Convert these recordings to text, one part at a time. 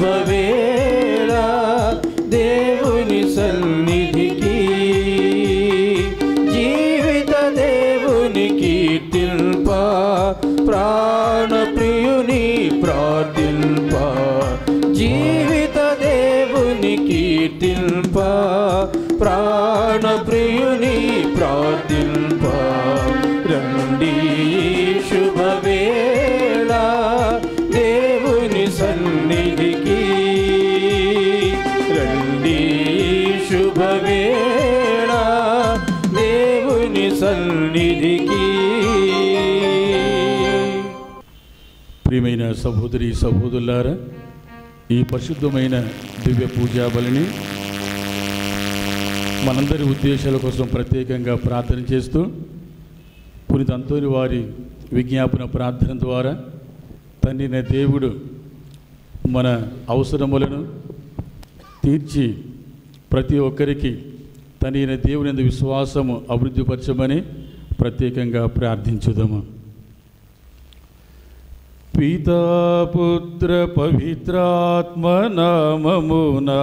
శుభవేళ దేవుని సన్నిధికి జీవిత దేవుని కీర్తింప ప్రాణ ప్రియుని ప్రార్థింప జీవిత దేవుని కీర్తింప ప్రాణ ప్రియుని ప్రార్థింప రండి శుభవేళ దేవుని సన్నిధికి రండి శుభవేళ దేవుని సన్నిధికి ప్రియమైన సహోదరి సహోదరులారా ఈ పరిశుద్ధమైన దివ్య పూజా బలిని మనందరి ఉద్దేశాల కోసం ప్రత్యేకంగా ప్రార్థన చేస్తూ పునిత అంతోని వారి విజ్ఞాపన ప్రార్థన ద్వారా తండ్రిన దేవుడు మన అవసరములను తీర్చి ప్రతి ఒక్కరికి తండ్రిన దేవుని యందు విశ్వాసము అభివృద్ధిపరచమని ప్రత్యేకంగా ప్రార్థించుదాము పితా పుత్ర పవిత్రాత్మ నామమునా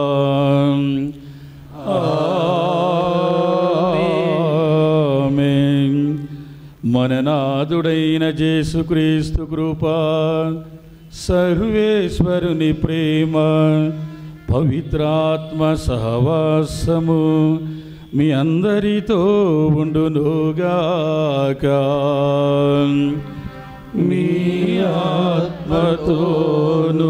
ఆమేన్. మన నాదుడైన జేసుక్రీస్తు కృప సర్వేశ్వరుని ప్రేమ పవిత్రాత్మ సహవాసము మీ అందరితో ఉండునుగాక మీ ఆత్మతోను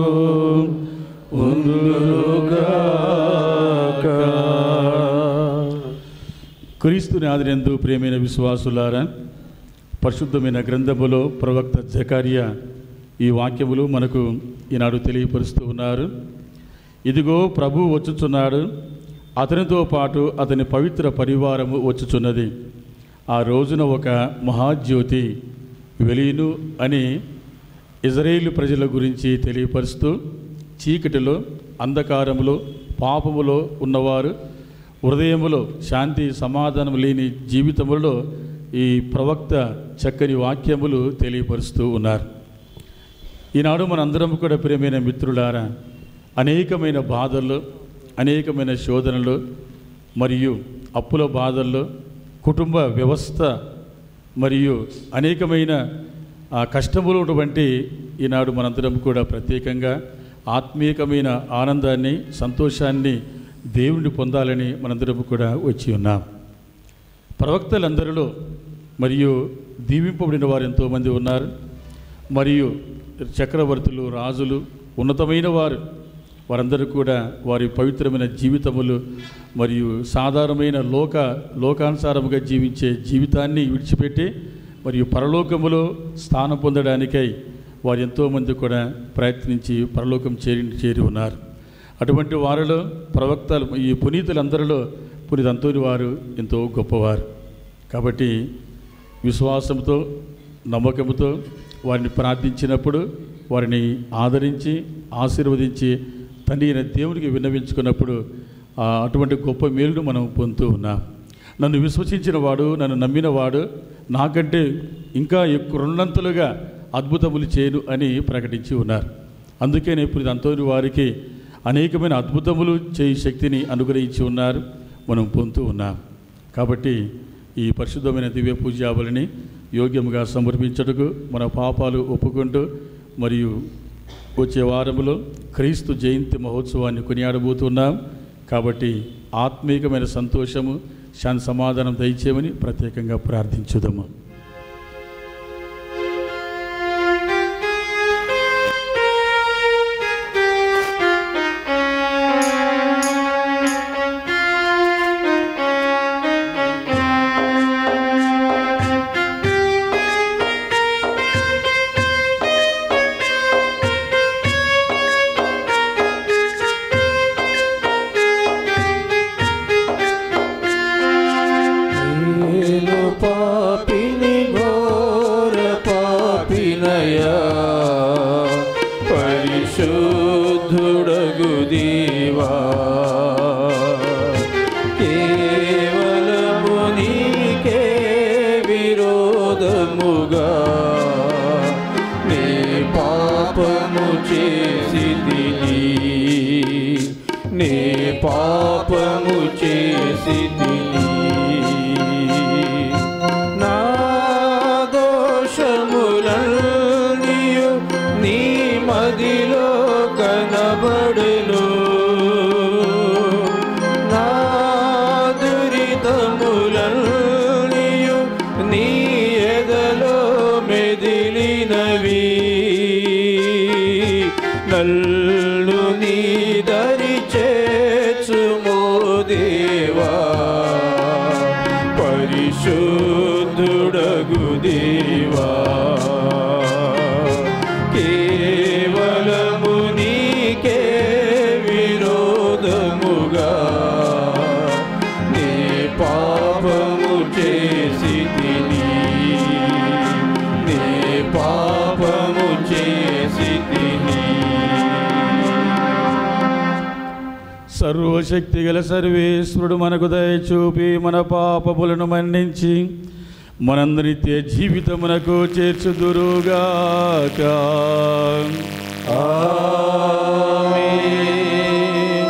ఉండునుగాక క్రీస్తుని ఆదరిందు ప్రియమైన విశ్వాసులారా పరిశుద్ధమైన గ్రంథములో ప్రవక్త జకారియా ఈ వాక్యములు మనకు ఈనాడు తెలియపరుస్తూ ఉన్నారు ఇదిగో ప్రభు వచ్చుచున్నాడు అతనితో పాటు అతని పవిత్ర పరివారము వచ్చుచున్నది ఆ రోజున ఒక మహాజ్యోతి వెలీను అని ఇజ్రాయేలు ప్రజల గురించి తెలియపరుస్తూ చీకటిలో అంధకారములో పాపములో ఉన్నవారు హృదయములో శాంతి సమాధానం లేని జీవితములో ఈ ప్రవక్త చక్కని వాక్యములు తెలియపరుస్తూ ఉన్నారు ఈనాడు మనందరం కూడా ప్రియమైన మిత్రులారా అనేకమైన బాధల్లో అనేకమైన శోధనలు మరియు అప్పుల బాధల్లో కుటుంబ వ్యవస్థ మరియు అనేకమైన ఆ కష్టములు ఉన్నటువంటి ఈనాడు మనందరం కూడా ప్రత్యేకంగా ఆత్మీయకమైన ఆనందాన్ని సంతోషాన్ని దేవుణ్ణి పొందాలని మనందరం కూడా వచ్చి ఉన్నాం ప్రవక్తలందరిలో మరియు దీవింపబడిన వారు ఎంతోమంది ఉన్నారు మరియు చక్రవర్తులు రాజులు ఉన్నతమైన వారు వారందరూ కూడా వారి పవిత్రమైన జీవితములు మరియు సాధారణమైన లోక లోకానుసారముగా జీవించే జీవితాన్ని విడిచిపెట్టి మరియు పరలోకములో స్థానం పొందడానికై వారు ఎంతోమంది కూడా ప్రయత్నించి పరలోకం చేరి చేరి ఉన్నారు అటువంటి వారిలో ప్రవక్తలు ఈ పునీతులందరిలో పునీత అంతోని వారు ఎంతో గొప్పవారు కాబట్టి విశ్వాసంతో నమ్మకంతో వారిని ప్రార్థించినప్పుడు వారిని ఆదరించి ఆశీర్వదించి తండ్రి అయిన దేవునికి విన్నవించుకున్నప్పుడు ఆ అటువంటి గొప్ప మేలును మనం పొందుతూ ఉన్నాం నన్ను విశ్వసించిన వాడు నన్ను నమ్మిన వాడు నాకంటే ఇంకా ఎక్కువ రెండంతలుగా అద్భుతములు చేయను అని ప్రకటించి ఉన్నారు అందుకే ఇప్పుడు అంతోని వారికి అనేకమైన అద్భుతములు చేయి శక్తిని అనుగ్రహించి ఉన్నారు మనం పొందుతూ ఉన్నాం కాబట్టి ఈ పరిశుద్ధమైన దివ్య పూజావళిని యోగ్యముగా సమర్పించటకు మన పాపాలు ఒప్పుకుంటూ మరియు వచ్చే వారములో క్రీస్తు జయంతి మహోత్సవాన్ని కొనియాడబోతున్నాం కాబట్టి ఆత్మీకమైన సంతోషము శాంతి సమాధానం దయచేయమని ప్రత్యేకంగా ప్రార్థించుదాము నేను పాపిని ఘోర పాపినయా పరిశుద్ధుడగు దేవా కేవలము నీకే విరోధముగా నే పాపము చేసి తిని పాపము చేసి నా దోషములన్నీయు నీ మదిలో కనబడును నా దురితములన్నీయు నీ ఎదలో మెదిలినవి నల్లు నీ దరి చేచుమో దేవా పరిశుద్ధుడగు దేవా కేవలము నీకే విరోధముగా నే పాపము చేసి తిని నే పాపము చేసి తిని సర్వశక్తి గల సర్వేశ్వరుడు మనకు దయచూపి మన పాపములను మన్నించి మనందరి నిత్య జీవితమునకు చేర్చుదురుగాక ఆమేన్.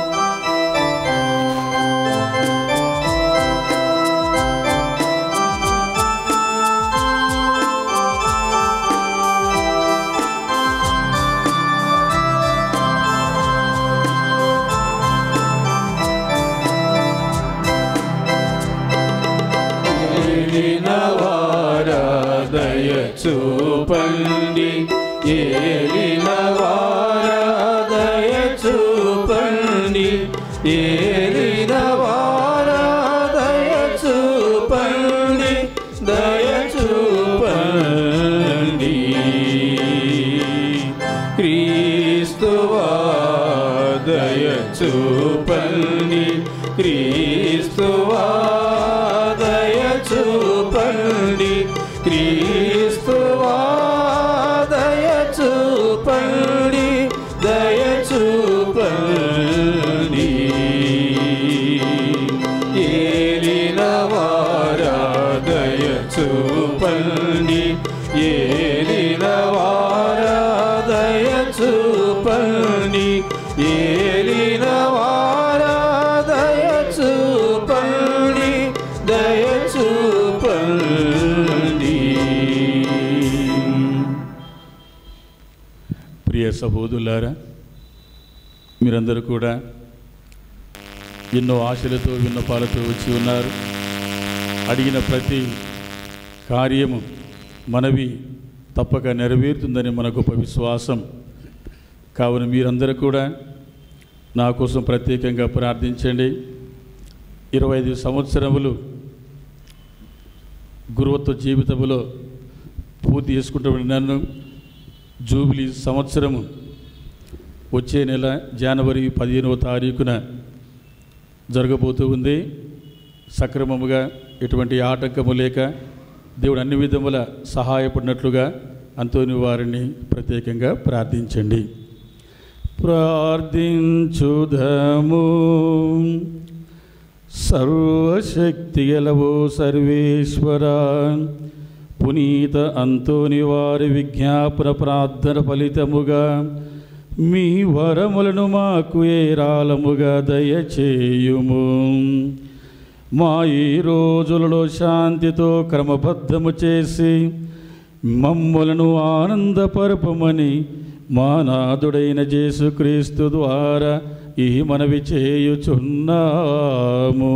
ఏలిన వారా దయ చూపండి ఏలిన వారా దయ చూపండి ఏలిన వారా దయ చూపండి దయ చూపండి క్రీస్తువా దయ చూపండి క్రీస్తువా దయ చూపండి క్రీస్తువా దయ చూపండి దయ చూపండి ఏలిన వారా దయ చూపండి ఏలిన వారా దయ చూపండి ఏలిన వారా దయ చూపండి దయ చూపండి ప్రియ సహోదరులారా మీరందరూ కూడా ఎన్నో ఆశలతో విన్నపాలతో వచ్చి ఉన్నారు అడిగిన ప్రతి కార్యము మనవి తప్పక నెరవేరుతుందని మన గొప్ప విశ్వాసం కావున మీరందరూ కూడా నా కోసం ప్రత్యేకంగా ప్రార్థించండి ఇరవై ఐదు సంవత్సరములు గురువత్వ జీవితంలో పూర్తి చేసుకుంటున్న నన్ను జూబిలీ సంవత్సరము వచ్చే నెల జనవరి పదిహేనవ తారీఖున జరగబోతూ ఉంది సక్రమముగా ఎటువంటి ఆటంకము లేక దేవుడు అన్ని విధముల సహాయపడినట్లుగా అంతోని వారిని ప్రత్యేకంగా ప్రార్థించండి ప్రార్థించుదము సర్వశక్తి గలవో సర్వేశ్వర పునీత అంతోని వారి విజ్ఞాపన ప్రార్థన ఫలితముగా మీ వరములను మాకు ఏరాళముగా దయచేయుము మా ఈ రోజులలో శాంతితో క్రమబద్ధము చేసి మమ్ములను ఆనందపరపమని మా నాదుడైన యేసుక్రీస్తు ద్వారా ఈ మనవి చేయుచున్నాము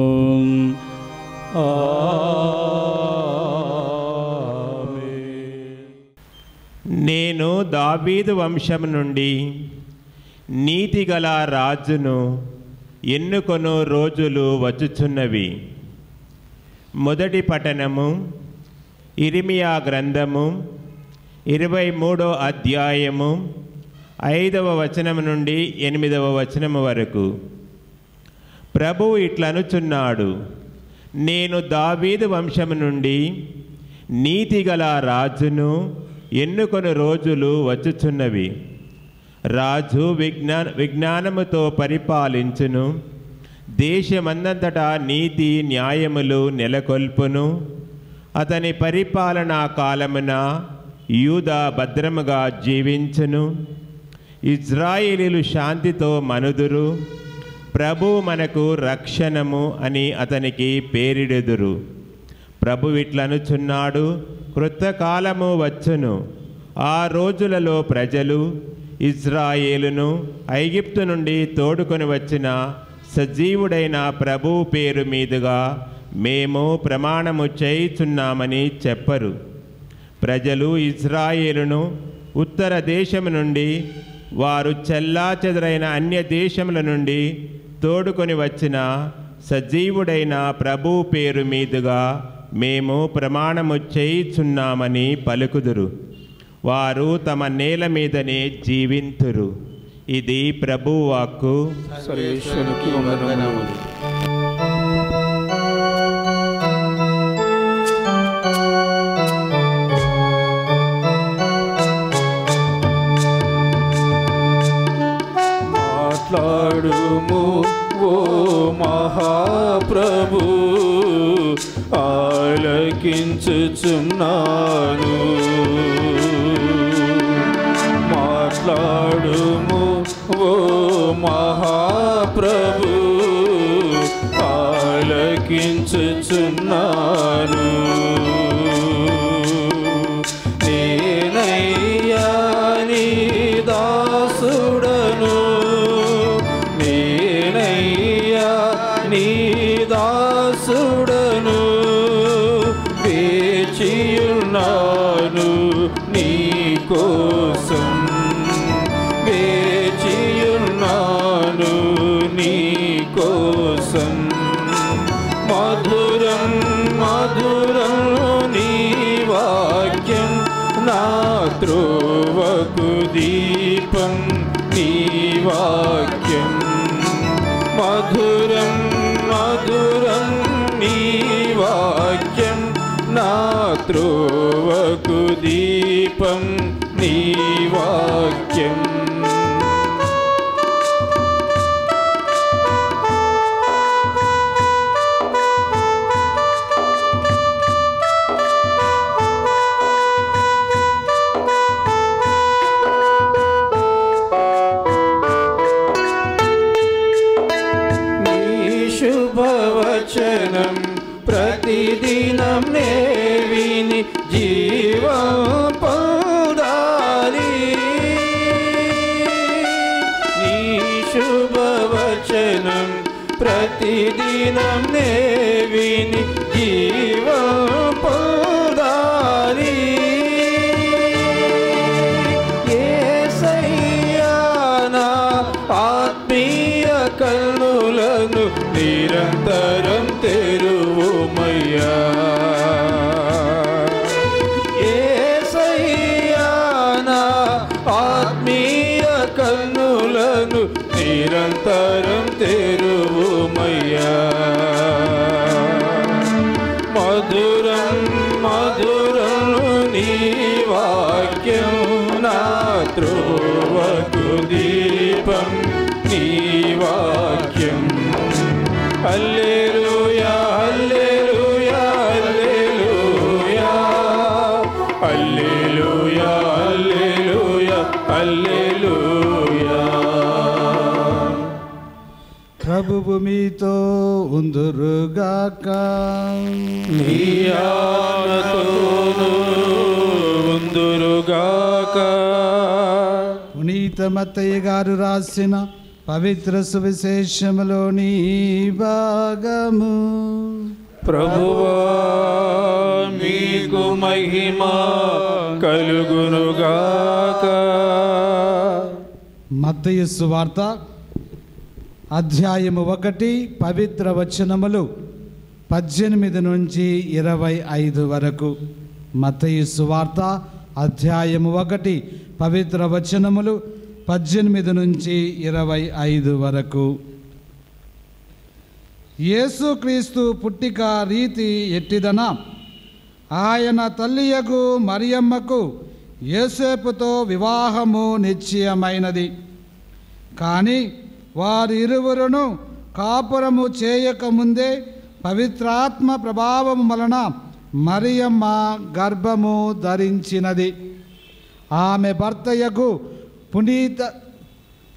ఆమేన్. నేను దావీదు వంశం నుండి నీతిగల రాజును ఎన్నుకొను రోజులు వచ్చుచున్నవి మొదటి పఠనము ఇరిమియా గ్రంథము ఇరవై మూడో అధ్యాయము ఐదవ వచనం నుండి ఎనిమిదవ వచనము వరకు ప్రభువు ఇట్లనుచున్నాడు నేను దావీదు వంశము నుండి నీతిగల రాజును ఎన్నుకొని రోజులు వచ్చుచున్నవి రాజు విజ్ఞా విజ్ఞానముతో పరిపాలించును దేశమందంతటా నీతి న్యాయములు నెలకొల్పును అతని పరిపాలనా కాలమున యూద భద్రముగా జీవించును ఇజ్రాయేలీలు శాంతితో మనుదురు ప్రభు మనకు రక్షణము అని అతనికి పేరిడెదురు ప్రభు ఇట్లనుచున్నాడు క్రొత్త కాలము వచ్చును ఆ రోజులలో ప్రజలు ఇజ్రాయేలును ఐగిప్తు నుండి తోడుకొని వచ్చిన సజీవుడైన ప్రభు పేరు మీదుగా మేము ప్రమాణము చేయుచున్నామని చెప్పరు ప్రజలు ఇజ్రాయేలును ఉత్తర దేశము నుండి వారు చెల్లా చెదరైన అన్య దేశముల నుండి తోడుకొని వచ్చిన సజీవుడైన ప్రభు పేరు మీదుగా మేము ప్రమాణము చేయుచున్నామని పలుకుదురు వారు తమ నేల మీదనే జీవింతురు ఇది ప్రభు వాక్కు సర్వేశ్వరునికి వందనములు మాట్లాడుము ఓ మహాప్రభు ఆలకించుచున్నాను మాట్లాడుము ఓ మహాప్రభు ఆలకించుచున్నాను నేనయ్యా నీ దాసుడను నేనయ్యా నీ దాసుడను వేచియున్నాను నీ కోసం వేచియున్నాను నీ కోసం మధురం మధురం నీ వాక్యం నా త్రోవకు దీపం నీ వాక్యం మధురం మధురం నీ వాక్యం నా త్రోవకు దీపం నీ వాక్యం నీ శుభవచనం ప్రతిదినం నే విని జీవం పొందాలి నీ శుభవచనం ప్రతిదినం నే విని జీవం పొందాలి యేసయ్యా నా ఆత్మీయ కన్నులను నిరంతరం తెరువుమయ్యా యేసయ్యా నా ఆత్మీయ కన్నులను నిరంతరం తెరువుమయ్యా మధురం మధురం నీ వాక్యం నా త్రోవకు దీపం నీ వాక్యం హల్లెలూయా హల్లెలూయా హల్లెలూయా హల్లెలూయా హల్లెలూయా హల్లెలూయా ప్రభువు మీతో ఉందురుగాక నీయానతోను ఉందురుగాక పునీత మత్తయ్య గారు రాసిన పవిత్ర సువిశేషములోని భాగము ప్రభువా మీకు మహిమ కలుగునుగాక మత్తయ్య సువార్త అధ్యాయము ఒకటి పవిత్ర వచనములు పద్దెనిమిది నుంచి ఇరవై ఐదు వరకు మత్తయ్య సువార్త అధ్యాయము ఒకటి పవిత్ర వచనములు పద్దెనిమిది నుంచి ఇరవై ఐదు వరకు యేసుక్రీస్తు పుట్టిక రీతి ఎట్టిదన ఆయన తల్లియగు మరియమ్మకు యేసేపుతో వివాహము నిశ్చయమైనది కానీ వారిరువురును కాపురము చేయకముందే పవిత్రాత్మ ప్రభావము వలన మరియమ్మ గర్భము ధరించినది ఆమె భర్తయగు పునీత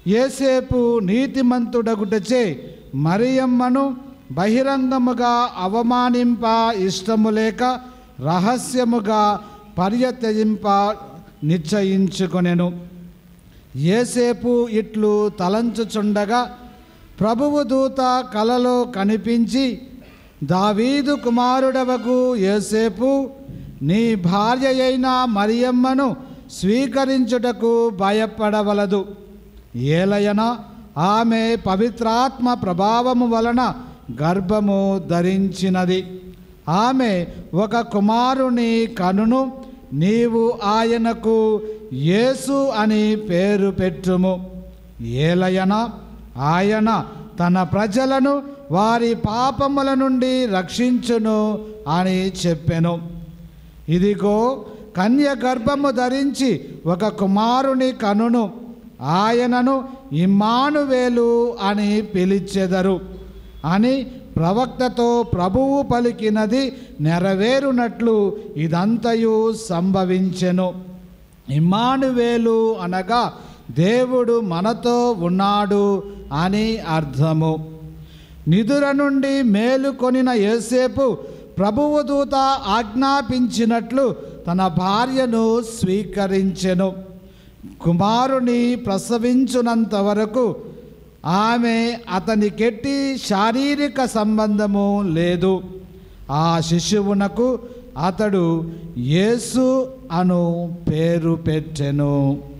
ఏసేపు నీతిమంతుడగుటచే మరియమ్మను బహిరంగముగా అవమానింప ఇష్టము లేక రహస్యముగా పర్యత్యింప నిశ్చయించుకొనెను ఏసేపు ఇట్లు తలంచుచుండగా ప్రభువు దూత కలలో కనిపించి దావీదు కుమారుడవకు ఏసేపు నీ భార్య అయిన మరియమ్మను స్వీకరించుటకు భయపడవలదు ఏలయన ఆమె పవిత్రాత్మ ప్రభావము వలన గర్భము ధరించినది ఆమె ఒక కుమారుని కనును నీవు ఆయనకు యేసు అని పేరు పెట్టుము ఏలయన ఆయన తన ప్రజలను వారి పాపముల నుండి రక్షించును అని చెప్పెను ఇదిగో కన్య గర్భము ధరించి ఒక కుమారుని కనును ఆయనను ఇమ్మానువేలు అని పిలిచెదరు అని ప్రవక్తతో ప్రభువు పలికినది నెరవేరునట్లు ఇదంతయు సంభవించెను ఇమ్మానువేలు అనగా దేవుడు మనతో ఉన్నాడు అని అర్థము నిదుర నుండి మేలుకొనిన యేసేపు ప్రభువు దూత ఆజ్ఞాపించినట్లు తన భార్యను స్వీకరించెను కుమారుని ప్రసవించునంత వరకు ఆమె అతనికెట్టి శారీరక సంబంధము లేదు ఆ శిశువునకు అతడు యేసు అను పేరు పెట్టెను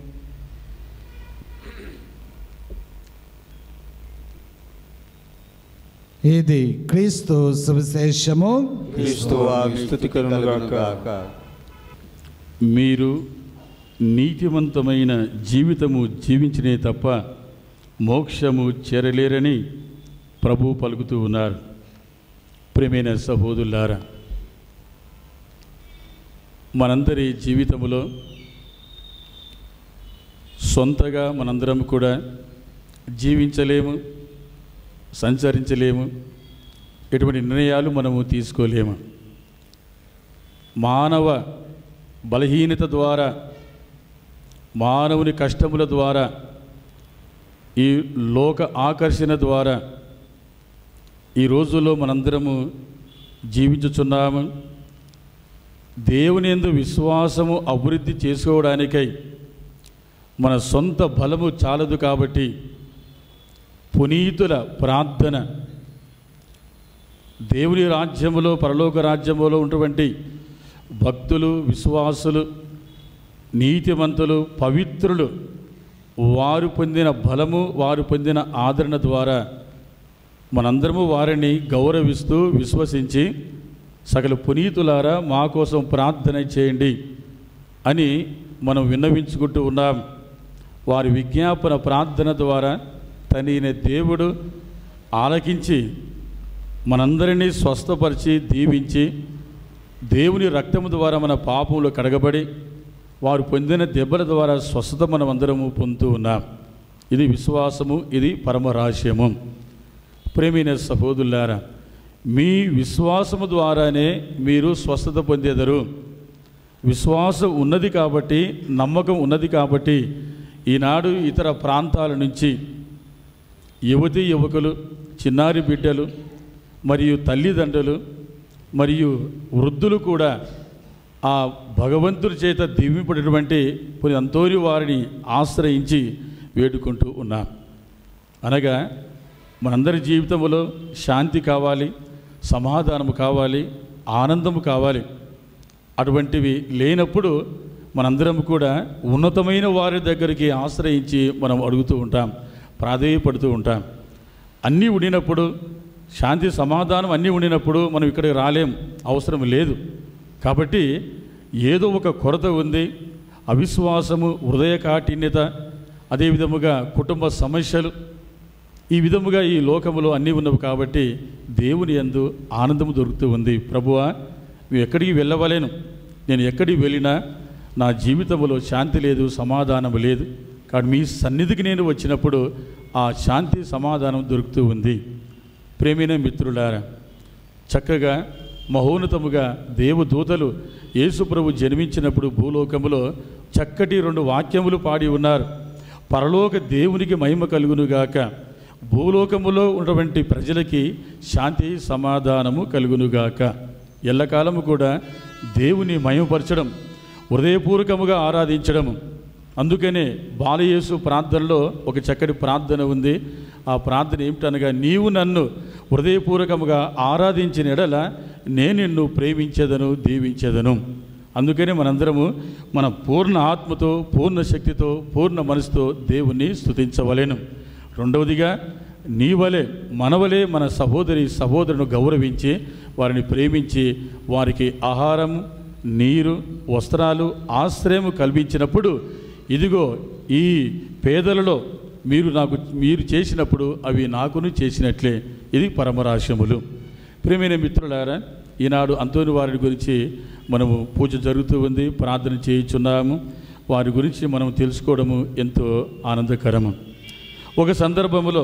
ఇది క్రీస్తు సువిశేషము క్రీస్తువా స్థుతి కలుగుగాక మీరు నీతివంతమైన జీవితము జీవించినే తప్ప మోక్షము చేరలేరని ప్రభు పలుకుతూ ఉన్నారు ప్రేమైన సహోదరులారా మనందరి జీవితములో సొంతగా మనందరం కూడా జీవించలేము సంచరించలేము ఎటువంటి నిర్ణయాలు మనము తీసుకోలేము మానవ బలహీనత ద్వారా మానవుని కష్టముల ద్వారా ఈ లోక ఆకర్షణ ద్వారా ఈ రోజుల్లో మనందరము జీవించుచున్నాము దేవుని యందు విశ్వాసము అభివృద్ధి చేసుకోవడానికై మన సొంత బలము చాలదు కాబట్టి పునీతుల ప్రార్థన దేవుని రాజ్యములో పరలోక రాజ్యములో ఉన్నటువంటి భక్తులు విశ్వాసులు నీతిమంతులు పవిత్రులు వారు పొందిన బలము వారు పొందిన ఆదరణ ద్వారా మనందరము వారిని గౌరవిస్తూ విశ్వసించి సకల పునీతులారా మా కోసం ప్రార్థన చేయండి అని మనం విన్నవించుకుంటూ ఉన్నాం వారి విజ్ఞాపన ప్రార్థన ద్వారా తనైన దేవుడు ఆలకించి మనందరినీ స్వస్థపరిచి దీవించి దేవుని రక్తము ద్వారా మన పాపములు కడగబడి వారు పొందిన దెబ్బల ద్వారా స్వస్థత మనం అందరము పొందుతూ ఉన్నాం ఇది విశ్వాసము ఇది పరమ రహస్యము ప్రేమైన సహోదరులారా మీ విశ్వాసము ద్వారానే మీరు స్వస్థత పొందేదరు విశ్వాసం ఉన్నది కాబట్టి నమ్మకం ఉన్నది కాబట్టి ఈనాడు ఇతర ప్రాంతాల నుంచి యువతి యువకులు చిన్నారి బిడ్డలు మరియు తల్లిదండ్రులు మరియు వృద్ధులు కూడా ఆ భగవంతుడి చేత దీవింపడినటువంటి కొన్ని అంతోని వారిని ఆశ్రయించి వేడుకుంటూ ఉన్నాం అనగా మనందరి జీవితంలో శాంతి కావాలి సమాధానము కావాలి ఆనందము కావాలి అటువంటివి లేనప్పుడు మనందరం కూడా ఉన్నతమైన వారి దగ్గరికి ఆశ్రయించి మనం అడుగుతూ ఉంటాం ప్రాధేయపడుతూ ఉంటాం అన్నీ ఉండినప్పుడు శాంతి సమాధానం అన్నీ ఉండినప్పుడు మనం ఇక్కడికి రాలేం అవసరం లేదు కాబట్టి ఏదో ఒక కొరత ఉంది అవిశ్వాసము హృదయ కాఠిన్యత అదేవిధముగా కుటుంబ సమస్యలు ఈ విధముగా ఈ లోకములో అన్నీ ఉన్నవి కాబట్టి దేవుని యందు ఆనందము దొరుకుతూ ఉంది ప్రభువా నువ్వు ఎక్కడికి వెళ్ళవలేను నేను ఎక్కడికి వెళ్ళినా నా జీవితంలో శాంతి లేదు సమాధానం లేదు కానీ మీ సన్నిధికి నేను వచ్చినప్పుడు ఆ శాంతి సమాధానం దొరుకుతూ ఉంది ప్రేమైన మిత్రులారా చక్కగా మహోన్నతముగా దేవదూతలు యేసుప్రభు జన్మించినప్పుడు భూలోకములో చక్కటి రెండు వాక్యములు పాడి ఉన్నారు పరలోక దేవునికి మహిమ కలుగునుగాక భూలోకములో ఉన్నటువంటి ప్రజలకి శాంతి సమాధానము కలుగునుగాక ఎల్లకాలము కూడా దేవుని మహిమపరచడం హృదయపూర్వకముగా ఆరాధించడము అందుకనే బాలయేసు ప్రార్థనలో ఒక చక్కటి ప్రార్థన ఉంది ఆ ప్రార్థన ఏమిటనగా నీవు నన్ను హృదయపూర్వకముగా ఆరాధించిన ఎడల నేను నిన్ను ప్రేమించేదను దీవించేదను అందుకనే మనందరము మన పూర్ణ ఆత్మతో పూర్ణ శక్తితో పూర్ణ మనసుతో దేవుణ్ణి స్తుతించవలెను రెండవదిగా నీ వలె మనవలే మన సహోదరి సహోదరును గౌరవించి వారిని ప్రేమించి వారికి ఆహారం నీరు వస్త్రాలు ఆశ్రయము కల్పించినప్పుడు ఇదిగో ఈ పేదలలో మీరు నాకు మీరు చేసినప్పుడు అవి నాకును చేసినట్లే ఇది పరమరాశ్యములు ప్రియమైన మిత్రులారా ఈనాడు అంతోని వారి గురించి మనము పూజ జరుగుతూ ఉంది ప్రార్థన చేయుచున్నాము వారి గురించి మనం తెలుసుకోవడము ఎంతో ఆనందకరము ఒక సందర్భములో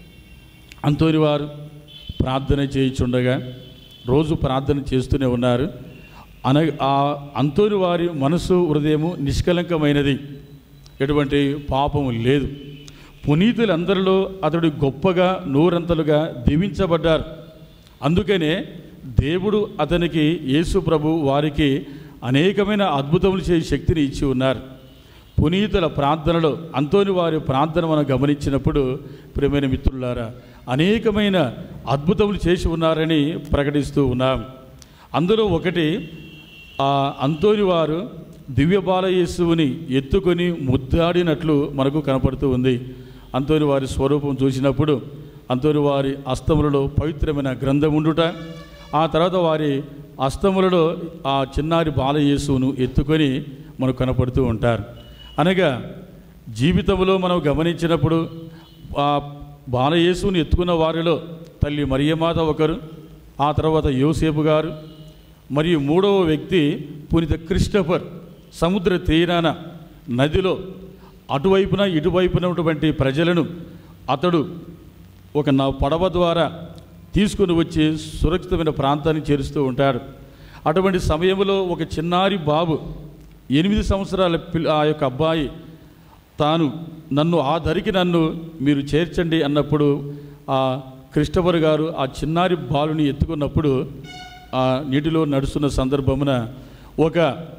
అంతోని వారు ప్రార్థన చేయుచుండగా రోజు ప్రార్థన చేస్తూనే ఉన్నారు అన ఆ అంతోని వారి మనసు హృదయము నిష్కలంకమైనది ఎటువంటి పాపము లేదు పునీతులందరిలో అతడు గొప్పగా నూరంతలుగా దీవించబడ్డారు అందుకనే దేవుడు అతనికి యేసు ప్రభు వారికి అనేకమైన అద్భుతములు చేసే శక్తిని ఇచ్చి ఉన్నారు పునీతుల ప్రార్థనలో అంతోని వారి ప్రార్థన మనం గమనించినప్పుడు ప్రియమైన మిత్రులారా అనేకమైన అద్భుతములు చేసి ఉన్నారని ప్రకటిస్తూ ఉన్నాం అందులో ఒకటి ఆ అంతోని వారు దివ్య బాలయేసువుని ఎత్తుకొని ముద్దాడినట్లు మనకు కనపడుతూ ఉంది అంతోని వారి స్వరూపం చూసినప్పుడు అంతోని వారి అస్తములలో పవిత్రమైన గ్రంథం ఉండుట ఆ తర్వాత వారి అస్తములలో ఆ చిన్నారి బాలయేసువును ఎత్తుకొని మనకు కనపడుతూ ఉంటారు అనగా జీవితంలో మనం గమనించినప్పుడు ఆ బాలయేసుని ఎత్తుకున్న వారిలో తల్లి మరియమాత ఒకరు ఆ తర్వాత యోసేపు గారు మరియు మూడవ వ్యక్తి పునీత క్రిస్టఫర్ సముద్ర తీరాన నదిలో అటువైపున ఇటువైపున ఉన్నటువంటి ప్రజలను అతడు ఒక నా పడవ ద్వారా తీసుకుని వచ్చి సురక్షితమైన ప్రాంతాన్ని చేరుస్తూ ఉంటాడు అటువంటి సమయంలో ఒక చిన్నారి బాబు ఎనిమిది సంవత్సరాల పిల్ల ఆ యొక్క అబ్బాయి తాను నన్ను ఆ ధరికి నన్ను మీరు చేర్చండి అన్నప్పుడు ఆ క్రిస్టఫర్ గారు ఆ చిన్నారి బాలుని ఎత్తుకున్నప్పుడు ఆ నీటిలో నడుస్తున్న సందర్భమున ఒక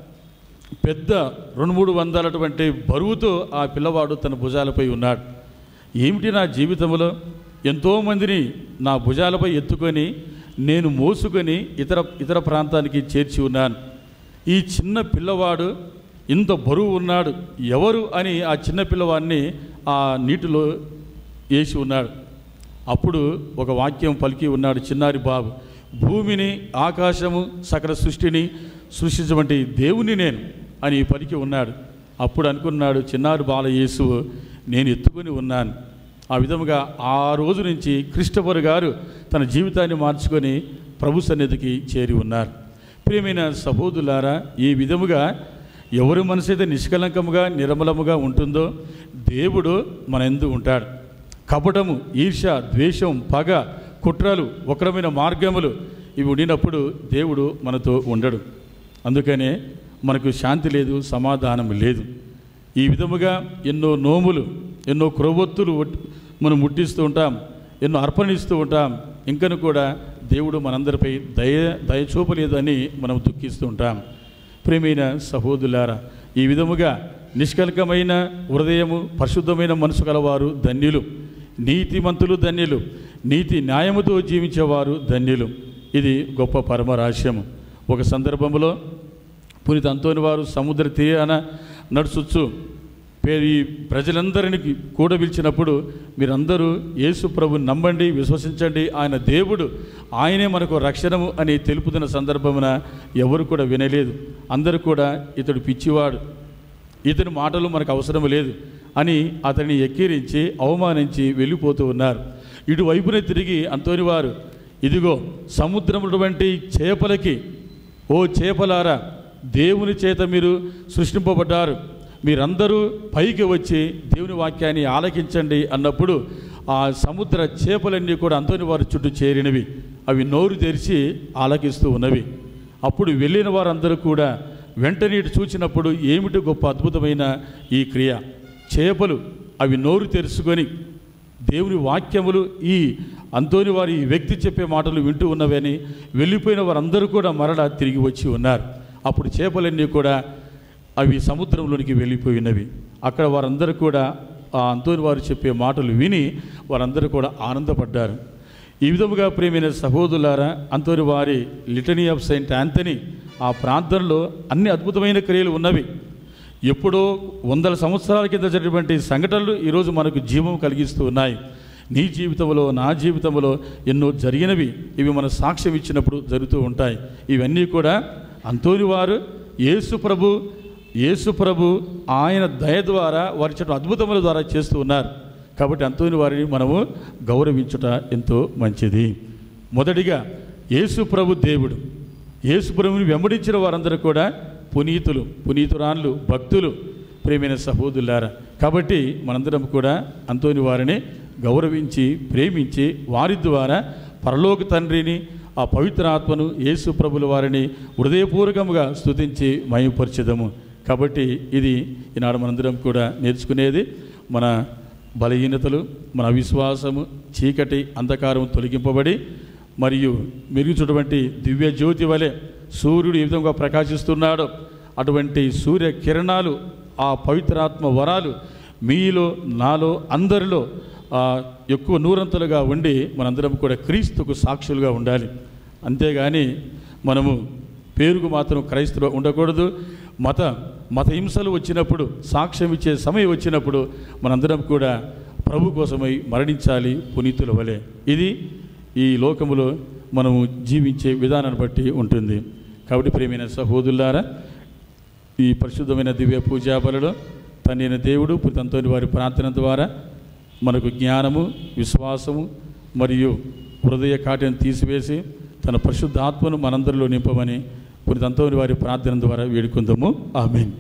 పెద్ద రెండు మూడు వందలటువంటి బరువుతో ఆ పిల్లవాడు తన భుజాలపై ఉన్నాడు ఏమిటి నా జీవితంలో ఎంతోమందిని నా భుజాలపై ఎత్తుకొని నేను మోసుకొని ఇతర ఇతర ప్రాంతానికి చేర్చి ఉన్నాను ఈ చిన్న పిల్లవాడు ఇంత బరువు ఉన్నాడు ఎవరు అని ఆ చిన్న పిల్లవాడిని ఆ నీటిలో వేసి ఉన్నాడు అప్పుడు ఒక వాక్యం పలికి ఉన్నాడు చిన్నారి బాబు భూమిని ఆకాశము సకల సృష్టిని సృష్టించమంటే దేవుని నేను అని పలికి ఉన్నాడు అప్పుడు అనుకున్నాడు చిన్నారి బాల యేసు నేను ఎత్తుకొని ఉన్నాను ఆ విధముగా ఆ రోజు నుంచి క్రిస్టఫర్ గారు తన జీవితాన్ని మార్చుకొని ప్రభు సన్నిధికి చేరి ఉన్నారు ప్రియమైన సహోదరులారా ఈ విధముగా ఎవరి మనసు అయితే నిష్కలంకముగా నిర్మలముగా ఉంటుందో దేవుడు మన ఎందు ఉంటాడు కపటము ఈర్ష ద్వేషం పగ కుట్రలు వక్రమైన మార్గములు ఇవి ఉండినప్పుడు దేవుడు మనతో ఉండడు అందుకనే మనకు శాంతి లేదు సమాధానం లేదు ఈ విధముగా ఎన్నో నోములు ఎన్నో క్రొవ్వొత్తులు ఒట్- మనం ముట్టిస్తూ ఉంటాం ఎన్నో అర్పణిస్తూ ఉంటాం ఇంకను కూడా దేవుడు మనందరిపై దయ దయ చూపలేదని మనం దుఃఖిస్తూ ఉంటాం ప్రేమైన సహోదరులారా ఈ విధముగా నిష్కల్కమైన హృదయము పరిశుద్ధమైన మనసు గలవారు ధన్యులు నీతిమంతులు ధన్యులు నీతి న్యాయముతో జీవించేవారు ధన్యులు ఇది గొప్ప పరమరహస్యము ఒక సందర్భంలో పునీత అంతోని వారు సముద్ర తీరాన నడుచుచ్చు పే- ఈ ప్రజలందరినీ కూడా పిలిచినప్పుడు మీరందరూ యేసు ప్రభుని నమ్మండి విశ్వసించండి ఆయన దేవుడు ఆయనే మనకు రక్షణము అని తెలుపుతున్న సందర్భమున ఎవరు కూడా వినలేదు అందరూ కూడా ఇతడు పిచ్చివాడు ఇతని మాటలు మనకు అవసరం లేదు అని అతన్ని ఎక్కిరించి అవమానించి వెళ్ళిపోతూ ఉన్నారు ఇటువైపునే తిరిగి అంతోని వారు ఇదిగో సముద్రముల వంటి చేపలకి ఓ చేపలారా దేవుని చేత మీరు సృష్టింపబడ్డారు మీరందరూ పైకి వచ్చి దేవుని వాక్యాన్ని ఆలకించండి అన్నప్పుడు ఆ సముద్ర చేపలన్నీ కూడా అంతోని వారి చుట్టూ చేరినవి అవి నోరు తెరిచి ఆలకిస్తూ ఉన్నవి అప్పుడు వెళ్ళిన వారందరూ కూడా వెంటనే ఇటు చూచినప్పుడు ఏమిటి గొప్ప అద్భుతమైన ఈ క్రియ చేపలు అవి నోరు తెరుచుకొని దేవుని వాక్యములు ఈ అంతోని వారి ఈ వ్యక్తి చెప్పే మాటలు వింటూ ఉన్నవని వెళ్ళిపోయిన వారందరూ కూడా మరలా తిరిగి వచ్చి ఉన్నారు అప్పుడు చేపలన్నీ కూడా అవి సముద్రంలోనికి వెళ్ళిపోయినవి అక్కడ వారందరూ కూడా ఆ అంతోని వారు చెప్పే మాటలు విని వారందరూ కూడా ఆనందపడ్డారు ఈ విధముగా ప్రేమైన సహోదరులారా అంతోని వారి లిటనీ ఆఫ్ సెయింట్ యాంథనీ ఆ ప్రాంతంలో అన్ని అద్భుతమైన క్రియలు ఉన్నవి ఎప్పుడో వందల సంవత్సరాల కింద జరిగినటువంటి సంఘటనలు ఈరోజు మనకు జీవం కలిగిస్తూ ఉన్నాయి నీ జీవితంలో నా జీవితంలో ఎన్నో జరిగినవి ఇవి మన సాక్ష్యం ఇచ్చినప్పుడు జరుగుతూ ఉంటాయి ఇవన్నీ కూడా అంతోని వారు యేసు ప్రభు యేసు ప్రభు ఆయన దయ ద్వారా వారి చెట్టు అద్భుతముల ద్వారా చేస్తూ ఉన్నారు కాబట్టి అంతోని వారిని మనము గౌరవించుట ఎంతో మంచిది మొదటిగా యేసు ప్రభు దేవుడు యేసు ప్రభుని వెంబడించిన వారందరూ కూడా పునీతులు పునీతురాన్లు భక్తులు ప్రేమైన సహోదరులారా కాబట్టి మనందరం కూడా అంతోని వారిని గౌరవించి ప్రేమించి వారి ద్వారా పరలోక తండ్రిని ఆ పవిత్ర ఆత్మను యేసు ప్రభుల వారిని హృదయపూర్వకంగా స్తుతించి మయపరచదము కాబట్టి ఇది ఈనాడు మనందరం కూడా నేర్చుకునేది మన బలహీనతలు మన అవిశ్వాసము చీకటి అంధకారం తొలగింపబడి మరియు మెరుగుచున్నటువంటి దివ్య జ్యోతి వలె సూర్యుడు ఏ విధంగా ప్రకాశిస్తున్నాడో అటువంటి సూర్య కిరణాలు ఆ పవిత్రాత్మ వరాలు మీలో నాలో అందరిలో ఆ, ఎక్కువ నూరంతలుగా ఉండి మనందరం కూడా క్రీస్తుకు సాక్షులుగా ఉండాలి అంతేగాని మనము పేరుకు మాత్రం క్రైస్తవులు ఉండకూడదు మత మత హింసలు వచ్చినప్పుడు సాక్ష్యం ఇచ్చే సమయం వచ్చినప్పుడు మనందరం కూడా ప్రభు కోసమై మరణించాలి పునీతుల వలె ఇది ఈ లోకములో మనము జీవించే విధానాన్ని బట్టి ఉంటుంది కాబట్టి ప్రియమైన సహోదరులారా ఈ పరిశుద్ధమైన దివ్య పూజా బలలో తనైన దేవుడు పుతంతోని వారి ప్రార్థన ద్వారా మనకు జ్ఞానము విశ్వాసము మరియు హృదయ కాటిని తీసివేసి తన పరిశుద్ధాత్మను మనందరిలో నింపమని పునితంతోని వారి ప్రార్థన ద్వారా వేడుకుందాము ఆమెన్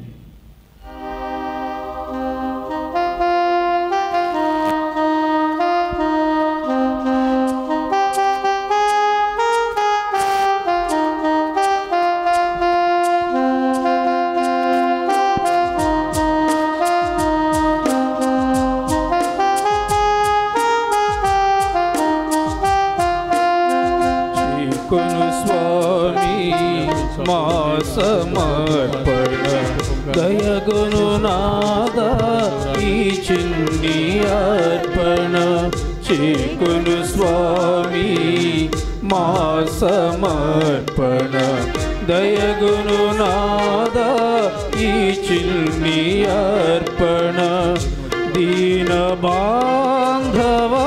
చీకును స్వామి మా సమర్పణ దయగును నాద ఈ చిన్ని అర్పణ చీకును స్వామి మా సమర్పణ దయగును నాద ఈ చిన్ని అర్పణ దీన బాంధవా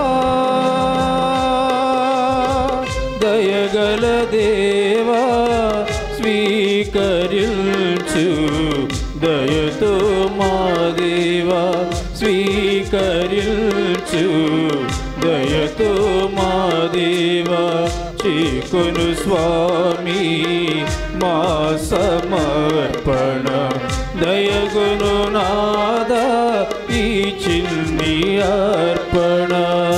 దయగల దేవా స్వీకరించు దయతో మా దేవా స్వీకరించు దయతో మా దేవా చీకును స్వామి మా సమర్పణ దయగును నాద ఈ చిన్ని అర్పణ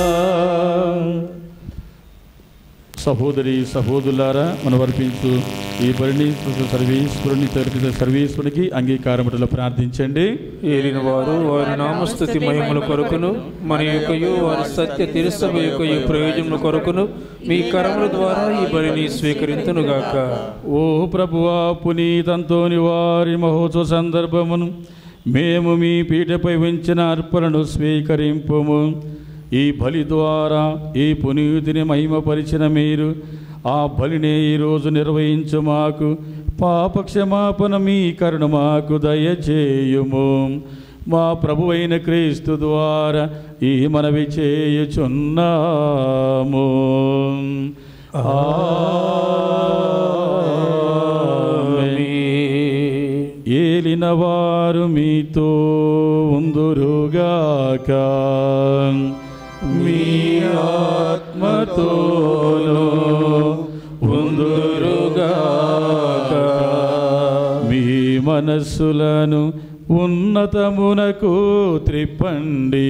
సహోదరి సహోదరులారా మనం అర్పించు ఈ బలిని సర్వీశ్వరుని తరపున సర్వీశ్వరునికి అంగీకారముటలో ప్రార్థించండి ఏలిన వారు వారి నామస్థుతి మహిమల కొరకును మన యొక్కయు వారి సత్య తిరుసభ యొక్కయు ప్రయోజనముల కొరకును మీ కరముల ద్వారా ఈ బలిని స్వీకరింతునుగాక ఓ ప్రభువా పునీతంతోని వారి మహోత్సవ సందర్భమును మేము మీ పీఠపై ఉంచిన అర్పణను స్వీకరింపము ఈ బలి ద్వారా ఈ పునీతిని మహిమపరిచిన మీరు ఆ బలిని ఈరోజు నిర్వహించు మాకు పాప క్షమాపణ మీ కరుణ మాకు దయచేయుము మా ప్రభువైన క్రీస్తు ద్వారా ఈ మనవి చేయుచున్నాము ఆమేన్. ఏలిన వారు మీతో ఉందురుగాక మీ ఆత్మతోనూ ఉందురుగాక మీ మనస్సులను ఉన్నతమునకు త్రిప్పండి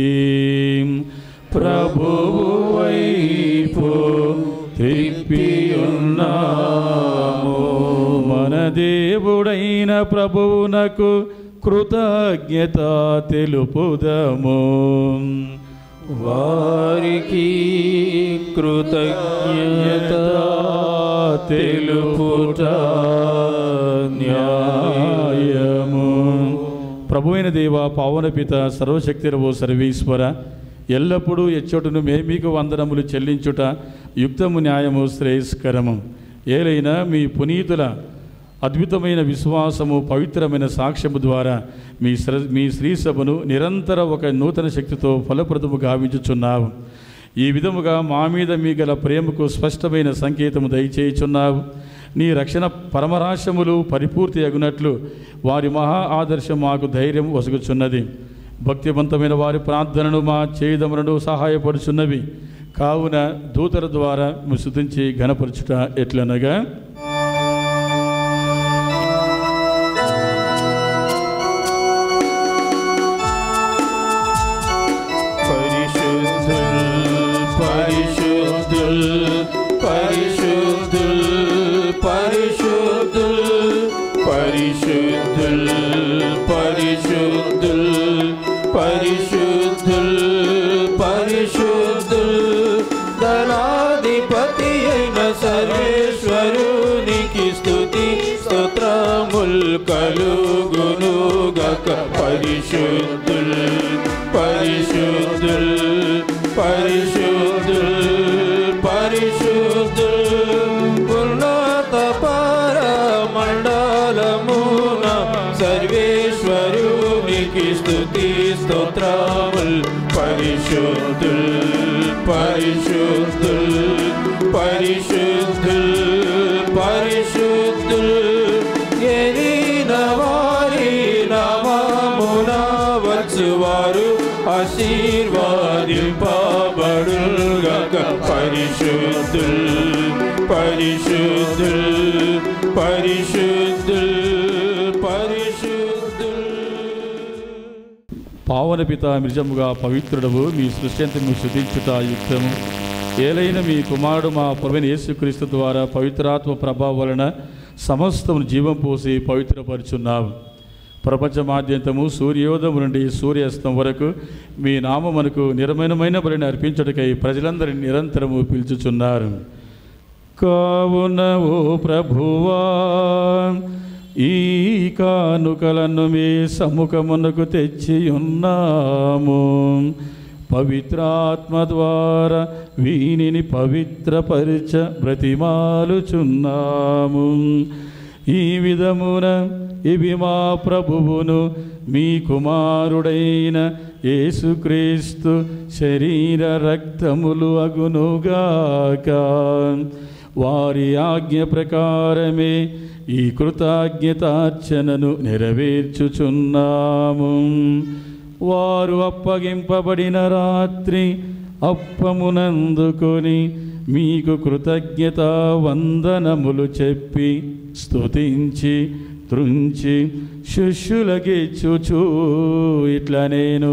ప్రభువు వైపు త్రిప్పి ఉన్నాము మన దేవుడైన ప్రభువునకు కృతజ్ఞత తెలుపుదము వారికి కృతజ్ఞత తెలుపుట న్యాయము ప్రభువైన దేవ పావన పిత సర్వశక్తిరవు సర్వీశ్వర ఎల్లప్పుడూ ఎచ్చోటును మేమీకు వందనములు చెల్లించుట యుక్తము న్యాయము శ్రేయస్కరము ఏలైనా మీ పునీతుల అద్భుతమైన విశ్వాసము పవిత్రమైన సాక్ష్యము ద్వారా మీ శ్ర మీ శ్రీసభను నిరంతర ఒక నూతన శక్తితో ఫలప్రదము గావించుచున్నావు ఈ విధముగా మా మీద మీ గల ప్రేమకు స్పష్టమైన సంకేతము దయచేయుచున్నావు నీ రక్షణ పరమరాశములు పరిపూర్తి అగునట్లు వారి మహా ఆదర్శం మాకు ధైర్యం వసుగుచున్నది భక్తివంతమైన వారి ప్రార్థనను మా చేయుదములను సహాయపడుచున్నవి కావున దూతల ద్వారా శుద్ధించి ఘనపరచుట ఎట్లనగా పరిశుద్ధుల్ పరిశుద్ధుల్ పరిశుద్ధుల్ పరిశుద్ధుల్ పరిశుద్ధుల్ పరిశుద్ధుల్ పరిశుద్ధుల్ పరిశుద్ధుల్ దళాధిపతి అయిన సర్వేశ్వరునికి స్తుతి స్తోత్రముల్ కలుగును గక పరిశుద్ధుల్ పరిశుద్ధుల్ పరిశుద్ధుల్ పరిశుద్ధుల్ ఉన్నత పరమండలమున సర్వేశ్వరునికి స్తుతి స్తోత్రముల్ పరిశుద్ధుల్ పరిశుద్ధుల్ పరిశుద్ధుల్ పరిశుద్ధుల్ ఎరిన వారి నామమున వచ్చువారు ఆశీర్వాదింపబడుగక పరిశుద్ధుల్ పరిశుద్ధుల్ పరిశుద్ధుల్ పరిశుద్ధుల్ పావన పిత నిజముగా పవిత్రుడవు మీ సృష్టింతము శుద్ధించుట యుక్తము ఏలైన మీ కుమారుడు మా ప్రవీణ యేసుక్రీస్తు ద్వారా పవిత్రాత్మ ప్రభావం వలన సమస్తమును జీవం పోసి పవిత్రపరుచున్నావు ప్రపంచమాద్యంతము సూర్యోదయం నుండి సూర్యాస్తం వరకు మీ నామమునకు నిర్మలమైన బలిని అర్పించుటకై ప్రజలందరినీ నిరంతరము పిలుచుచున్నారు కావున ఓ ప్రభువా ఈ కానుకలను మీ సముఖమునకు తెచ్చి ఉన్నాము పవిత్రాత్మ ద్వారా వీనిని పవిత్రపరిచ బ్రతిమాలుచున్నాము ఈ విధమున ఇవి మా ప్రభువును మీ కుమారుడైన యేసుక్రీస్తు శరీర రక్తములు అగునుగాక వారి ఆజ్ఞ ప్రకారమే ఈ కృతజ్ఞతార్చనను నెరవేర్చుచున్నాము వారు అప్పగింపబడిన రాత్రి అప్పమునందుకొని మీకు కృతజ్ఞత వందనములు చెప్పి స్తుతించి త్రుంచి శిష్యులకిచ్చుచూ ఇట్లా నేను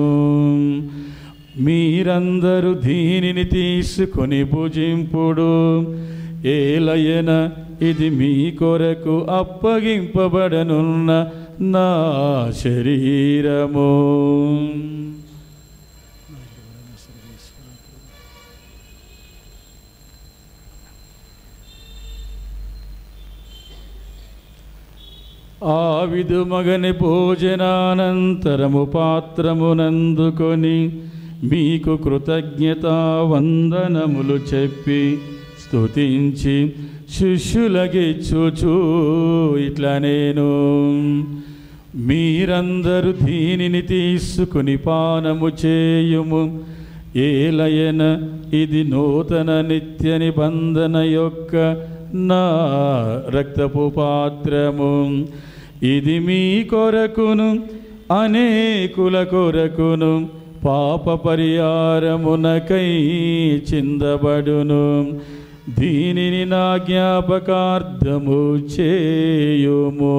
మీరందరూ దీనిని తీసుకొని భుజింపుడు ఏలయన ఇది మీ కొరకు అప్పగింపబడనున్న నా శరీరము ఆ విధుమగని భోజనానంతరము పాత్రమునందుకొని మీకు కృతజ్ఞత వందనములు చెప్పి స్తుతించి శిష్యులకిచ్చుచూ ఇట్లా నేను మీరందరూ దీనిని తీసుకుని పానము చేయుము ఏలయన ఇది నూతన నిత్య నిబంధన యొక్క నా రక్తపు పాత్రము ఇది మీ కొరకును అనేకుల కొరకును పాప పరిహారమునకై చిందబడును దీనిని నా జ్ఞాపకార్థము చేయుము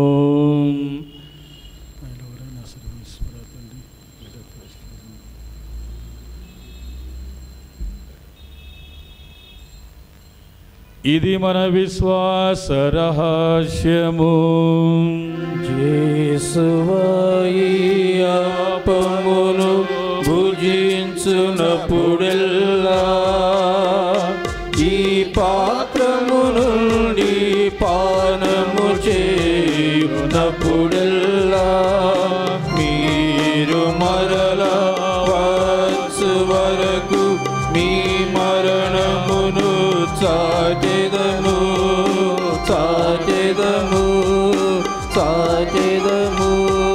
ఇది మన విశ్వాస రహస్యము జయ యేసువాయి అప్పమును భుజించునప్పుడెల్లా ఈ పాత్రము నుండి పానము చేయునప్పుడెల్లా మీరు మరల వచ్చు వరకు మీ మరణమును చాటెదము చాటెదము చాటెదము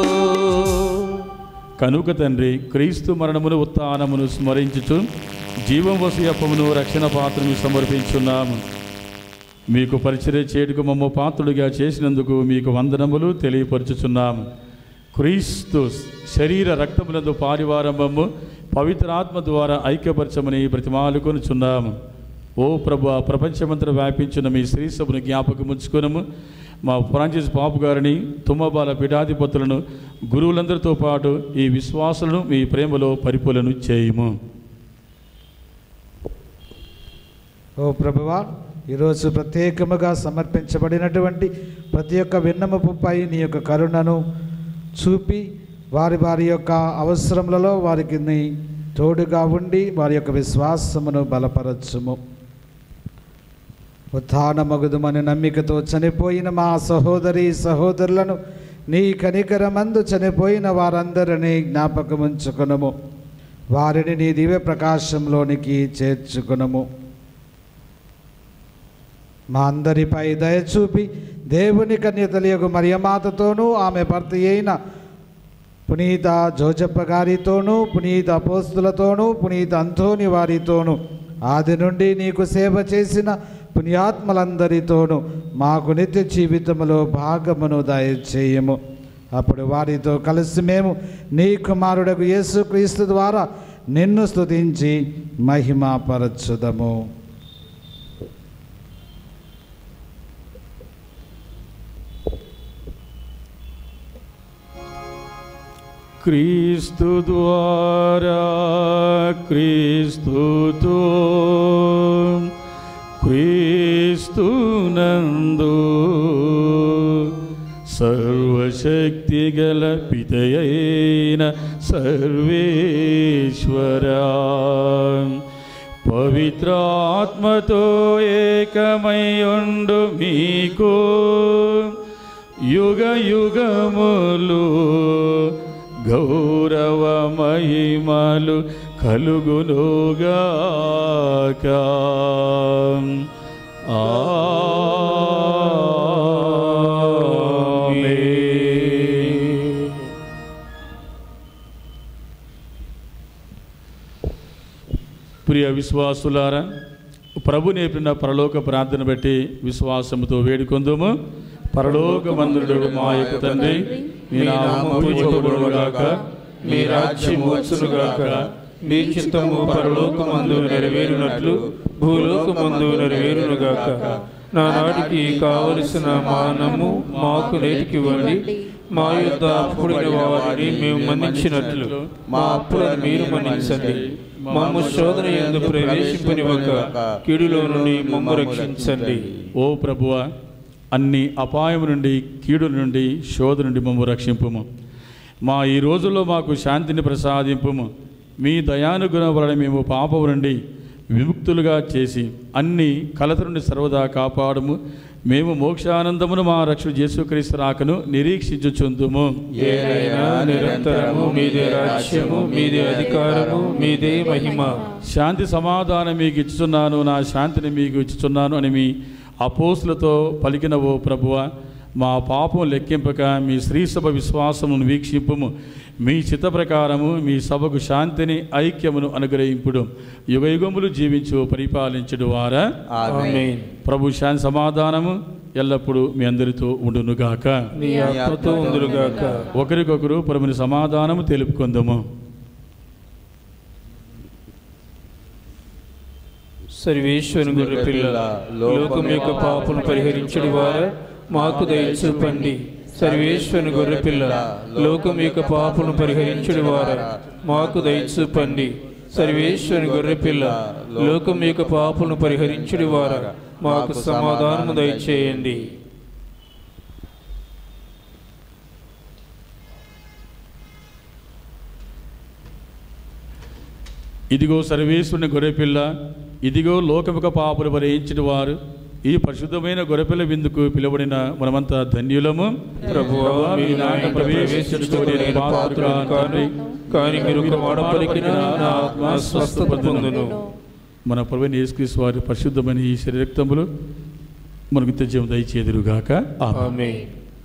కనుక తండ్రి క్రీస్తు మరణమును ఉత్థానమును స్మరించుచు జీవం వసు అప్పమును రక్షణ పాత్రను సమర్పించున్నాము మీకు పరిచర్య చేయుటకు మమ్మ పాత్రుడిగా చేసినందుకు మీకు వందనములు తెలియపరచుచున్నాము క్రీస్తు శరీర రక్తములందు పారివారంభము పవిత్రాత్మ ద్వారా ఐక్యపరచమని ప్రతిమాలుకొనుచున్నాము ఓ ప్రభు ప్రపంచమంతా వ్యాపించిన మీ శ్రీ సభను జ్ఞాపకం ఉంచుకునము మా ఫ్రాంచిస్ బాబు గారిని తుమ్మబాల పీఠాధిపతులను గురువులందరితో పాటు ఈ విశ్వాసులను మీ ప్రేమలో పరిపూలను చేయుము ఓ ప్రభువా ఈరోజు ప్రత్యేకముగా సమర్పించబడినటువంటి ప్రతి ఒక్క విన్నమపుపై నీ యొక్క కరుణను చూపి వారి వారి యొక్క అవసరములలో వారికి నీ తోడుగా ఉండి వారి యొక్క విశ్వాసమును బలపరచుము ఉత్థానమగుదుమని నమ్మికతో చనిపోయిన మా సహోదరి సహోదరులను నీ కనికరమందు చనిపోయిన వారందరినీ జ్ఞాపకముంచుకునము వారిని నీ దివ్య ప్రకాశంలోనికి చేర్చుకునము మా అందరిపై దయచూపి దేవుని కన్యతలియకు మరియమాతతోనూ ఆమె భర్త అయిన పునీత జోజప్ప గారితోనూ పునీత అపోస్తులతోనూ పునీత అంతోని వారితోనూ ఆది నుండి నీకు సేవ చేసిన పుణ్యాత్మలందరితోనూ మాకు నిత్య జీవితములో భాగమును దయచేయము అప్పుడు వారితో కలిసి మేము నీ కుమారుడకు యేసుక్రీస్తు ద్వారా నిన్ను స్తుతించి మహిమాపరచుదము క్రీస్తు ద్వారా క్రీస్తుతో క్రీస్తునందు సర్వశక్తి గల పితయైన సర్వేశ్వరా పవిత్రాత్మతో ఏకమై ఉండు మీకు యుగ యుగములు గౌరవ మహిమలు కలుగునుగాక ఆమేన్. ప్రియ విశ్వాసులారా ప్రభు నేర్పిన పరలోక ప్రార్థన బట్టి విశ్వాసముతో వేడుకొందుము పరలోక మందుడు మా యొక్క తండ్రి మీ నామము పూజింపబడుగాక మీ రాజ్యము వచ్చునుగాక మీ చిత్తము పరలోకమందు నెరవేరునట్లు భూలోకమందు నెరవేరునుగాక నానాటికి కావలసిన మానము మాకు నేటికి ఇవ్వండి మా యొద్ద అప్పుడిన వారిని మేము మన్నించినట్లు మా అప్పులను మీరు మన్నించండి మమ్ము శోధన ఎందు ప్రవేశింపనివ్వక కీడులో నుండి మమ్ము రక్షించండి ఓ ప్రభువ అన్ని అపాయం నుండి కీడు నుండి శోధ నుండి మమ్ము రక్షింపుము మా ఈ రోజుల్లో మాకు శాంతిని ప్రసాదింపుము మీ దయానుగుణం వలన మేము పాపం నుండి విముక్తులుగా చేసి అన్ని కలత నుండి సర్వదా కాపాడము మేము మోక్షానందమును మా రక్షణ యేసుక్రీస్తు రాకను నిరీక్షించుచుందుము ఏదైనా నిరంతరము మీదే రాజ్యము మీదే అధికారము మీదే మహిమ శాంతి సమాధానం మీకు ఇచ్చుచున్నాను నా శాంతిని మీకు ఇచ్చుచున్నాను అని మీ అపోసులతో పలికిన ఓ ప్రభువ మా పాపం లెక్కింపక మీ శ్రీ సభ విశ్వాసమును వీక్షింపుము మీ చిత్త ప్రకారము మీ సభకు శాంతిని ఐక్యమును అనుగ్రహింపుడు యుగ యుగములు జీవించు పరిపాలించుడు వారా ఆమేన్ ప్రభు శాంతి సమాధానము ఎల్లప్పుడూ మీ అందరితో ఉండునుగాక నీ ఆత్మతో ఉందురుగాక ఒకరికొకరు ప్రభుని సమాధానము తెలుపుకుందాము సర్వేశ్వరుని గొర్రె పిల్ల లోకం యొక్క పాపను పరిహరించడి వారా మాకు దయచూపండి సర్వేశ్వరుని గొర్రె పిల్ల లోకం యొక్క పాపను పరిహరించడి వారా మాకు దయచూపండి సర్వేశ్వరుని గొర్రె పిల్ల లోకం యొక్క పాపను పరిహరించడి వారా మాకు సమాధానము దయచేయండి ఇదిగో సర్వేశ్వరుని గొర్రెపిల్ల ఇదిగో లోకముక పాపులు భరించిన వారు ఈ పరిశుద్ధమైన గొర్రెపిల్ల విందుకు పిలువడిన మనమంతా ధన్యులము ప్రభువా మీ నాయన ప్రవేశించుటకు నేను పాత్రుడను కాను కానీ మీరు ఒక మాట పలికిన నా ఆత్మ స్వస్థత పొందును మన ప్రభుని యేసుక్రీస్తు వారి పరిశుద్ధమైన ఈ శరీరక్తములు మనకు నిత్యజీవం దయచేదురుగాక ఆమేన్. ఆమేన్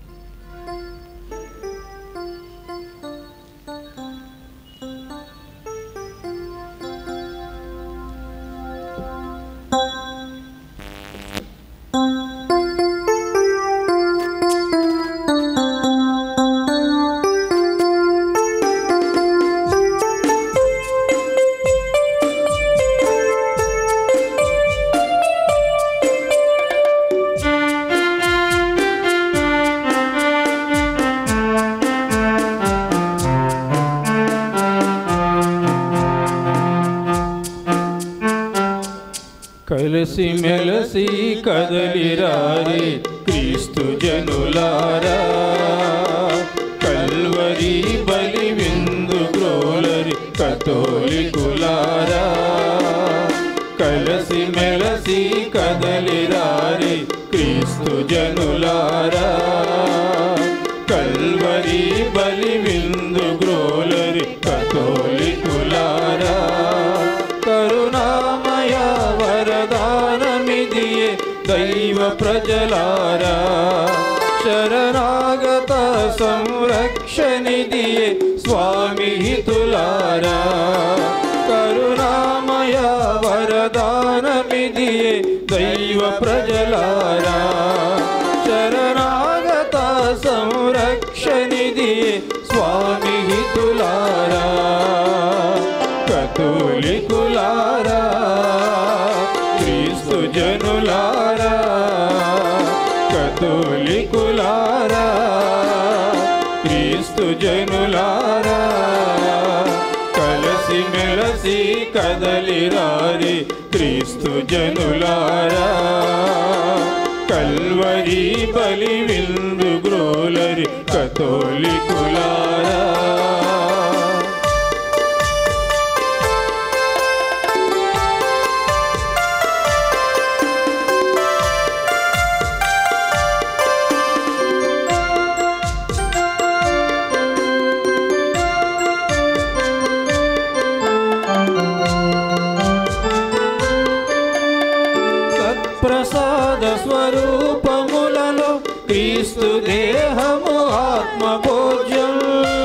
కలసి మెలసి కదలిరారే క్రీస్తు జనులారా కల్వరి బలి విందు గ్రోలరి కతోలికులారా కలసి మెలసి కదలిరారే క్రీస్తు జనులారా కల్వరి బలి విందు గ్రోలరి కతోలికులారా కరుణామయ వరదానమిదియే దైవ ప్రజలారా శరణాగత సంరక్షణిదియే స్వామి హితులారా కరుణామయ వరదానమిదియే దైవ ప్రజలారా శరణాగత సంరక్షణిదియే స్వామి హితులారా కతోలికులారా క్రీస్తు జనులారా కతోలికులారా క్రీస్తు జనులారా కలసి మెలసి కదలిరారి క్రీస్తు జనులారా కల్వరి బలి విందు గ్రోలరి కతోలికులారా సత్ప్రసాద స్వరూపములలో క్రీస్తు దేహము ఆత్మ భోజ్యం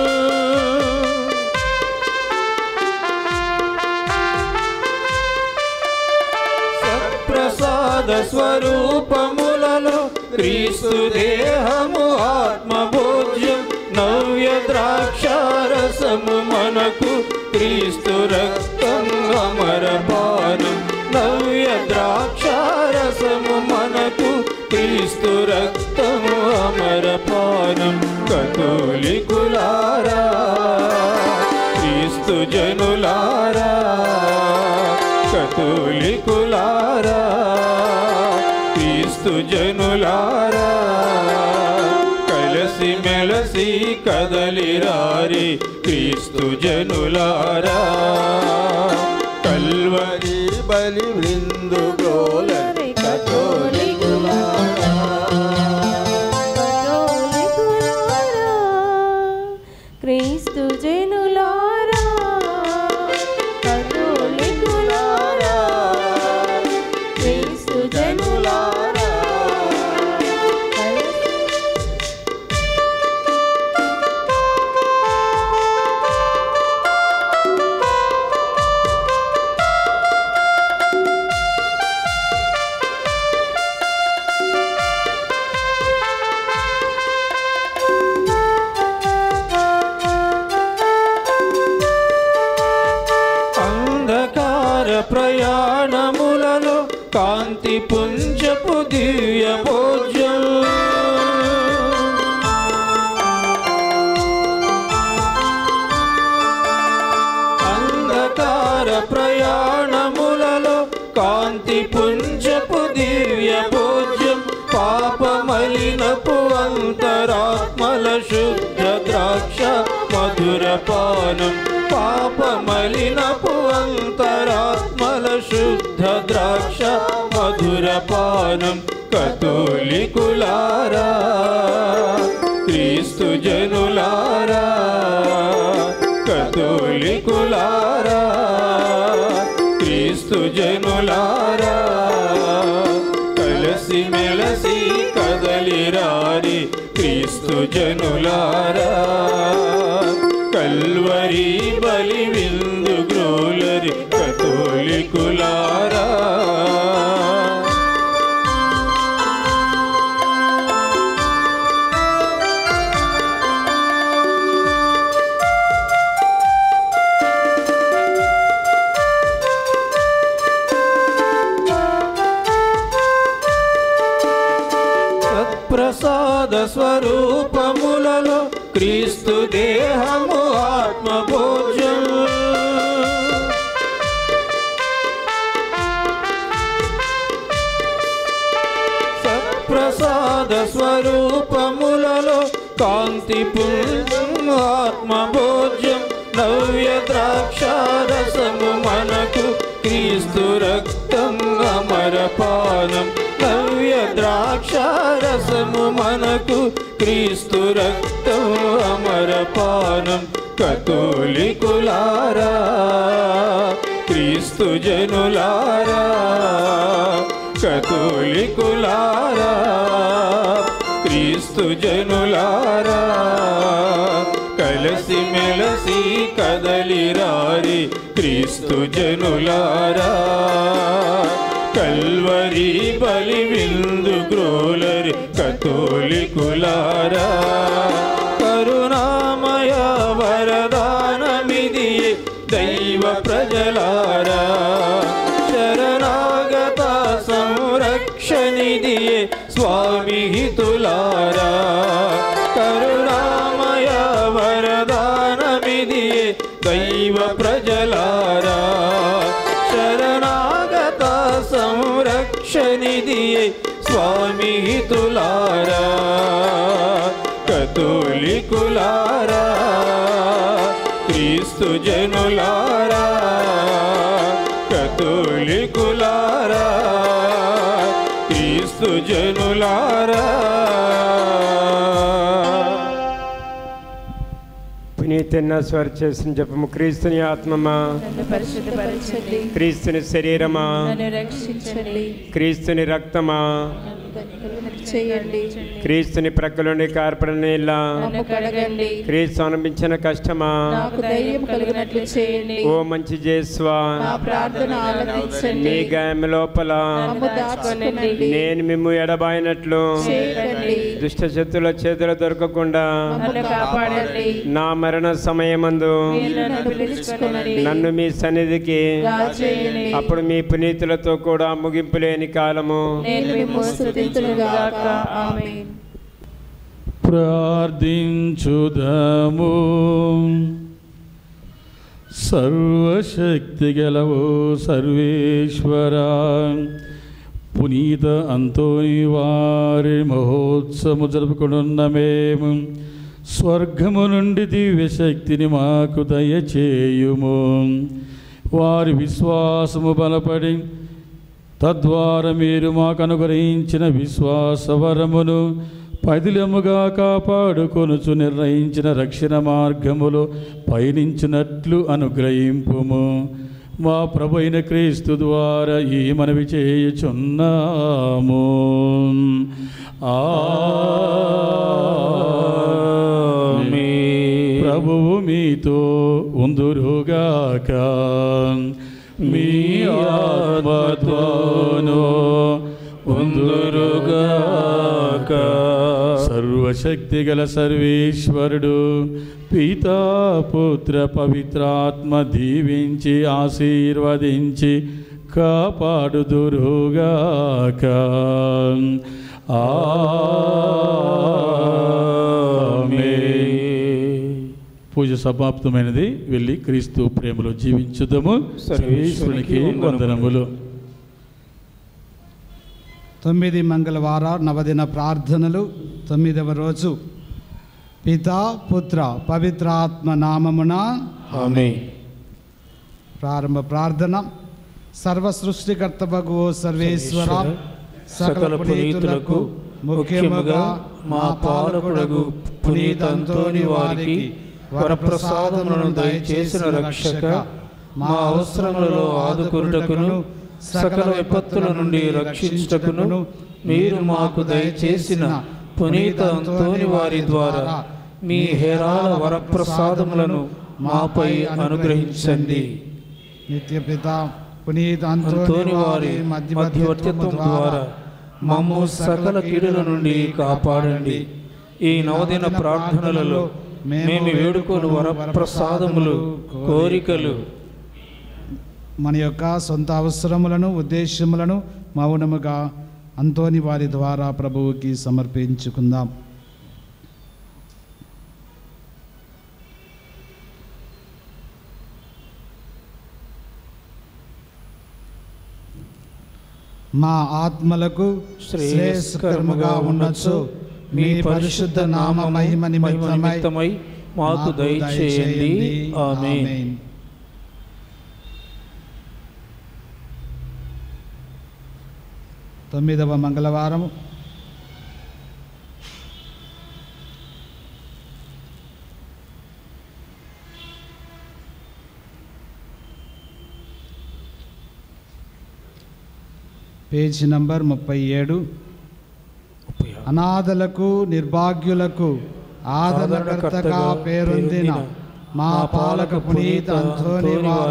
సత్ప్రసాద స్వరూపములలో క్రీస్తు దేహము ఆత్మ భోజ్యం నవ్య ద్రాక్షారసము మనకు క్రీస్తు రక్తం అమరపానం నవ్య ద్రాక్షారసము మనకు క్రీస్తు రక్తము అమరపానం కతోలికులారా క్రీస్తు జనులారా కతోలికులారా క్రీస్తు జనులారా కలసి మెలసి కదలిరారి క్రీస్తు జనులారా కల్వరి బలి విందు గోలరి కతోలికులారా క్రీస్తు జనులారా కథోలికులారా క్రీస్తు జనులారా అంధకార ప్రయాణములలో కాంతి పుంజపు దివ్య భోజ్యం అంధకార ప్రయాణములలో కాంతి పుంజపు దివ్య భోజ్యం పాపమలినపు అంతరాత్మల శుద్ధ ద్రాక్ష మధుర పానం పాపమలినపు అంత శుద్ధ ద్రాక్ష మధురపానం కతోలికులారా క్రీస్తు జనులారా కతోలికులారా క్రీస్తు జనులారా కలసి మెలసి కదలిరారి క్రీస్తు జనులారా కల్వరి బలి విందు గ్రోలరి కతోలికులారా సత్ప్రసాద స్వరూపములలో క్రీస్తు దేహము ఆత్మభోజం సత్ప్రసాద స్వరూపములలో కాంతి ఆత్మభోజ్యం నవ్య ద్రాక్షారసము మనకు క్రీస్తు రక్తం అమరపానం నవ్య ద్రాక్షారసము మనకు క్రీస్తు రక్తం అమరపానం కతోలికులారా క్రీస్తు జనులారా కతోలికులారా క్రీస్తు జనులారా కలసి మెలసి కదలిరారి క్రీస్తు జనులారా కల్వరి బలి విందు గ్రోలరి కతోలికులారా కరుణామయ వరదానమిది దైవ ప్రజలారా శరణాగత సంరక్షణిదియే స్వామి హితులారా కరుణామయ వరదానమిదియే దైవ ప్రజలారా శరణాగత సంరక్షణిదియే స్వామి హితులారా కతోలికులారా క్రీస్తు జనులారా కతోలికులారా క్రీస్తు జనులారా పునీతన్న స్వర చేసిన జపము క్రీస్తుని ఆత్మమా నన్ను పరిశుద్ధపరచండి క్రీస్తుని శరీరమా నన్ను రక్షించండి క్రీస్తుని రక్తమా నన్ను చేయండి క్రీస్తుని ప్రక్కలోని కార్పడిన నీళ్ళ నన్ను కడగండి క్రీస్తు అనిపించిన కష్టమా నాకు ధైర్యం కలిగినట్లు చేయండి ఓ మంచి జేస్వా నా ప్రార్థన ఆలకించండి మీ గాయం లోపల మమ్ము దాచుకోనండి నేను మిమ్ము ఎడబాయినట్లు చేయకండి దుష్ట శక్తుల చేతులు దొరకకుండా మమ్మల్ని కాపాడండి నా మరణ సమయమందు మీరు నన్ను పిలుచుకోనండి నన్ను మీ సన్నిధికి రాజేయండి అప్పుడు మీ పునీతులతో కూడా ముగింపు లేని కాలము నేను మేము స్థుతింతులుగాక ఆమేన్ ప్రార్థించుదము సర్వశక్తి గలవో సర్వేశ్వరా పునీత అంతోని వారి మహోత్సవము జరుపుకునున్న మేము స్వర్గము నుండి దివ్యశక్తిని మాకు దయచేయుము వారి విశ్వాసము బలపడి తద్వారా మీరు మాకు అనుగ్రహించిన విశ్వాసవరమును పదిలముగా కాపాడుకొనుచు నిర్ణయించిన రక్షణ మార్గములో పయనించినట్లు అనుగ్రహింపుము మా ప్రభు అయిన క్రీస్తు ద్వారా ఈ మనవి చేయుచున్నాము ఆమేన్. ప్రభువు మీతో ఉందురుగాక మీ ఆత్మత్వాను ఉందురుగాక సర్వశక్తి గల సర్వేశ్వరుడు పితా పుత్ర పవిత్రాత్మ దీవించి ఆశీర్వదించి కాపాడుదురుగాక ఆమేన్. పూజ సమాప్తమైనది వెళ్ళి క్రీస్తు ప్రేమలో జీవించుదాము సర్వేశ్వరునికి వందనములు తొమ్మిది మంగళవార నవదిన ప్రార్థనలు తొమ్మిదవ రోజు పితా పుత్ర పవిత్రాత్మ నామమున ఆమేన్ ప్రారంభ ప్రార్థన సర్వ సృష్టికర్తవగు సర్వేశ్వర సకల పునీతులకు ముఖ్యముగా మా పాలకుడగు పునీత అంతోని వారికి వరప్రసాదములను దయచేసిన రక్షక మా అవసరములలో ఆదుకొనుటకును సకల విపత్తుల నుండి రక్షించుటకును మీరు మాకు దయచేసిన పునీత అంతోని వారి ద్వారా మీ హేరాల వరప్రసాదములను మాపై అనుగ్రహించండి నిత్యపిత పునీత అంతోని అంతోని వారి వారి మధ్యవర్తిత్వం ద్వారా మమ్ము సకల కీడుల నుండి కాపాడండి ఈ నవదిన ప్రార్థనలలో మేము వేడుకొని వరప్రసాదములు కోరికలు మన యొక్క సొంత అవసరములను ఉద్దేశములను మౌనముగా అంతోని వారి ద్వారా ప్రభువుకి సమర్పించుకుందాం మా ఆత్మలకు శ్రేయస్కరముగా ఉండొచ్చు మీ పరిశుద్ధ నామ మహిమ నిమిత్తమై నిమిత్తమై మాకు దయచేయండి ఆమేన్ ఆమేన్. తొమ్మిదవ మంగళవారం పేజీ నంబర్ ముప్పై ఏడు అనాథలకు నిర్భాగ్యులకు ఆదరణకర్తగా పేరొందిన మా పాలక పునీత అంతోని వార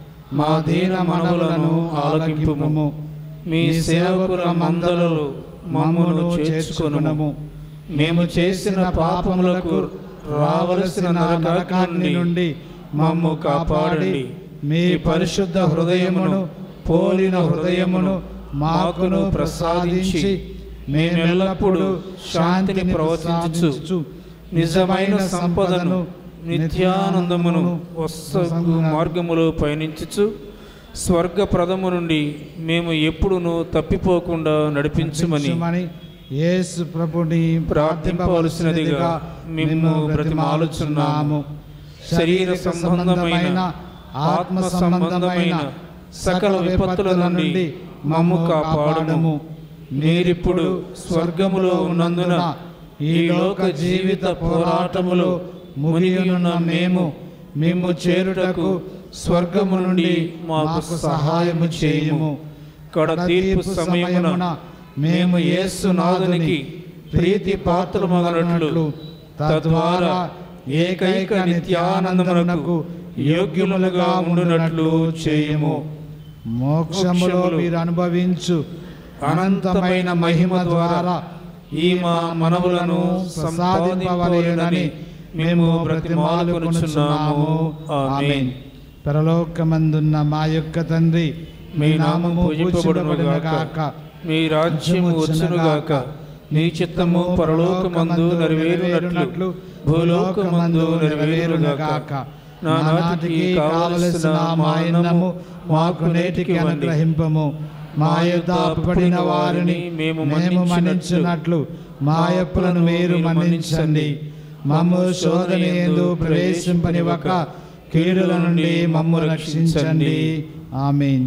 మా దీన మనవులను ఆలకింపుము మీ సేవకుల మందలలో మమ్మను చేర్చుకొనుము మేము చేసిన పాపములకు రావలసిన నరకాగ్ని నుండి మమ్ము కాపాడండి మీ పరిశుద్ధ హృదయమును పోలిన హృదయమును మాకును ప్రసాదించి మేమెల్లప్పుడూ శాంతిని ప్రవచించు నిజమైన సంపదను నిత్యానందమును వస్తు మార్గములో పయనించుచు స్వర్గప్రదము నుండి మేము ఎప్పుడును తప్పిపోకుండా నడిపించుమని నడిపించుమని యేసు ప్రభుని ప్రార్థింపవలసినదిగా మేము బ్రతిమాలుచున్నాము శరీర సంబంధమైన ఆత్మ సంబంధమైన సకల విపత్తుల నుండి మమ్ము కాపాడము మీరిప్పుడు స్వర్గములో ఉన్నందున ఈ లోక జీవిత పోరాటములో మునిగియున్న మేము మేము చేరుటకు స్వర్గము నుండి మాకు సహాయము చేయము కడ తీర్పు సమయమున మేము యేసునాథునికి ప్రీతి పాత్రమగనట్లు తద్వారా ఏకైక నిత్యానందమునకు యోగ్యములుగా ఉండునట్లు చేయము మోక్షములో మీరు అనుభవించు అనంతమైన మహిమ ద్వారా ఈ మా మనవులను సంపాదింపవలెనని మేము బ్రతిమాలుకొనుచున్నాము ఆమేన్ పరలోకమందున్న మా యొక్క తండ్రి మీ నామము పూజింపబడును గాక మీ రాజ్యము వచ్చును గాక మీ చిత్తము పరలోకమందు నెరవేరునట్లు భూలోకమందు నెరవేరును గాక నానాటికి కావలసిన మా అన్నము మాకు నేటికి అనుగ్రహింపము మా యొక్క అప్పుపడిన వారిని మేము మన్నించినట్లు మా అప్పులను మీరు మన్నించండి మమ్ము శోధన ఎందు ప్రవేశింపనివ్వక కీడుల నుండి మమ్ము రక్షించండి ఆమేన్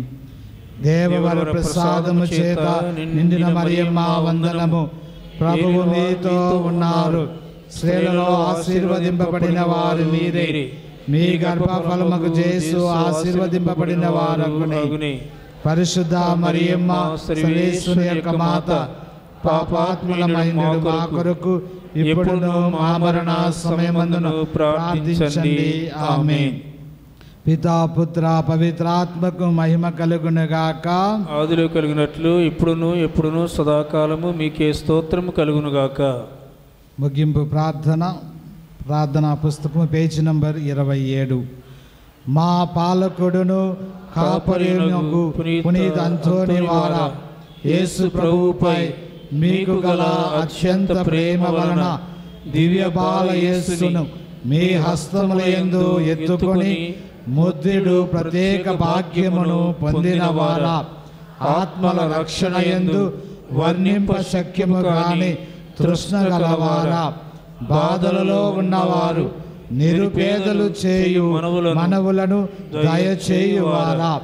దేవవర ప్రసాదము చేత నిండిన మరియమ్మ వందనము ప్రభువు మీతో ఉన్నారు స్త్రీలలో ఆశీర్వదింపబడిన వారు మీరే మీ గర్భఫలముకు చేసు ఆశీర్వదింపబడిన వారగునే పరిశుద్ధ మరియమ్మ సర్వేశ్వరి యొక్క మాత పాపాత్ములమైన మా కొరకు ఇప్పుడును మా మరణ సమయమందును ప్రార్థించండి ఆమేన్ పితా పుత్ర పవిత్రాత్మకు మహిమ కలుగునుగాక ఆదిలో కలిగినట్లు ఇప్పుడును ఎప్పుడును సదాకాలము మీకే స్తోత్రము కలుగునుగాక ముగింపు ప్రార్థన ప్రార్థనా పుస్తకం పేజీ నంబర్ ఇరవై ఏడు మా పాలకుడును కాపరియునకు పునీత అంతోని వార యేసు ప్రభువుపై మీకు గల అత్యంత ప్రేమ వలన దివ్య బాల యేసును మీ హస్తముల యందు ఎత్తుకొని ముద్దుడు ప్రత్యేక భాగ్యమును పొందిన వారా ఆత్మల రక్షణ యందు వర్ణింప శక్యము కాని తృష్ణ గలవారా బాధలలో ఉన్నవారు నిరుపేదలు చేయు మనవులను దయచేయువారా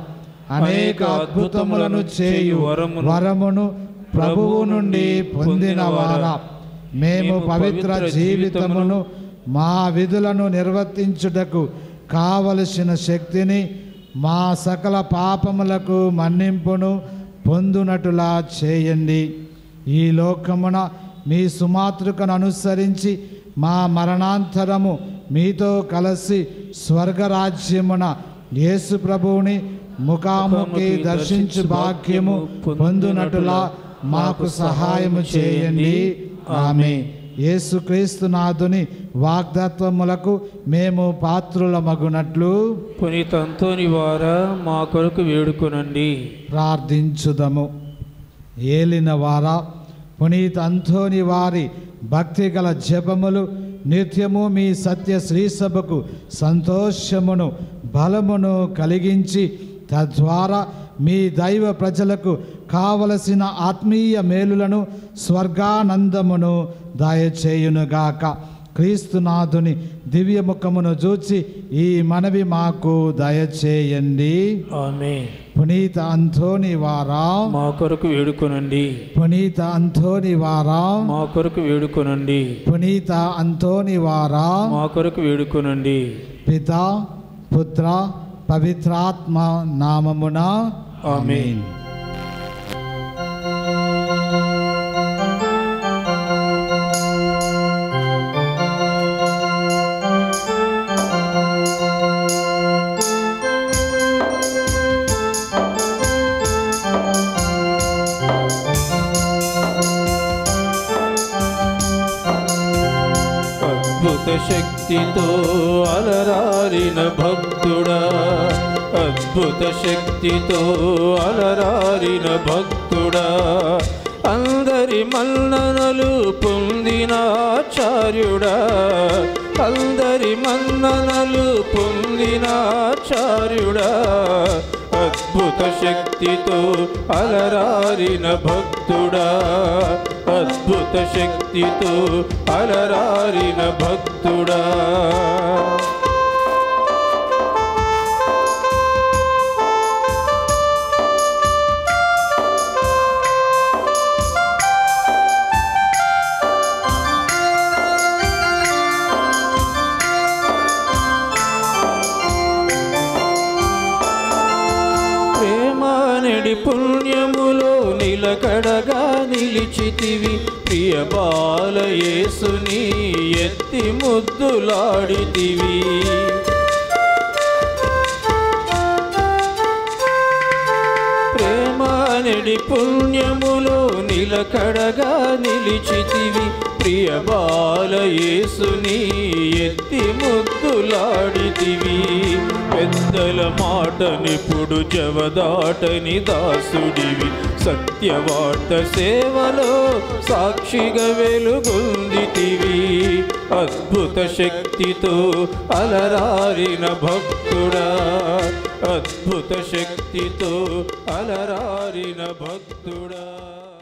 అనేక అద్భుతములను చేయు వరమును ప్రభువు నుండి పొందిన వారా మేము పవిత్ర జీవితమును మా విధులను నిర్వర్తించుటకు కావలసిన శక్తిని మా సకల పాపములకు మన్నింపును పొందునటులా చేయండి ఈ లోకమున మీ సుమాతృకను అనుసరించి మా మరణాంతరము మీతో కలిసి స్వర్గరాజ్యమున యేసు ప్రభువుని ముఖాముఖి దర్శించు భాగ్యము పొందునటులా మాకు సహాయము చేయండి ఆమె యేసుక్రీస్తు నాథుని వాగ్దత్వములకు మేము పాత్రులమగునట్లు పునీత అంతోని వారా మా కొరకు వేడుకొనండి ప్రార్థించుదము ఏలిన వారా పునీత అంథోని వారి భక్తి గల జపములు నిత్యము మీ సత్య శ్రీసభకు సంతోషమును బలమును కలిగించి తద్వారా మీ దైవ ప్రజలకు కావలసిన ఆత్మీయ మేలులను స్వర్గానందమును దయచేయునుగాక క్రీస్తునాథుని దివ్యముఖమును చూచి ఈ మనవి మాకు దయచేయండి ఆమె పునీత అంథోని వారా మా కొరకు వేడుకొనండి పునీత అంథోని వారా మా కొరకు వేడుకొనండి పునీత అంథోని వారా మా కొరకు వేడుకొనండి పిత పుత్ర పవిత్రాత్మ నామమున ఆమేన్. అద్భుత శక్తితో అలరారిన భక్తుడా అద్భుత శక్తితో అలరారిన భక్తుడా అందరి మన్ననలు పొందిన ఆచార్యుడా అందరి మన్ననలు పొందిన ఆచార్యుడా అద్భుత శక్తితో అలరారిన భక్తుడా అద్భుత శక్తితో అలరారిన భక్తుడా ప్రేమానడి పుణ్యములో నిలకడగా నిలిచితివి ప్రియ బాలయేసుని ఎత్తి ముద్దులాడితివి ప్రేమానడి పుణ్యములో నిలకడగా నిలిచితివి ప్రియ బాలయేసుని ఎత్తి ముద్దులాడితివి పెద్దల మాటనిప్పుడు జవదాటని దాసుడివి సత్యవార్త సేవలో సాక్షిగా వెలుగొందితివి అద్భుత శక్తితో అలరారిన భక్తుడా అద్భుత శక్తితో అలరారిన భక్తుడా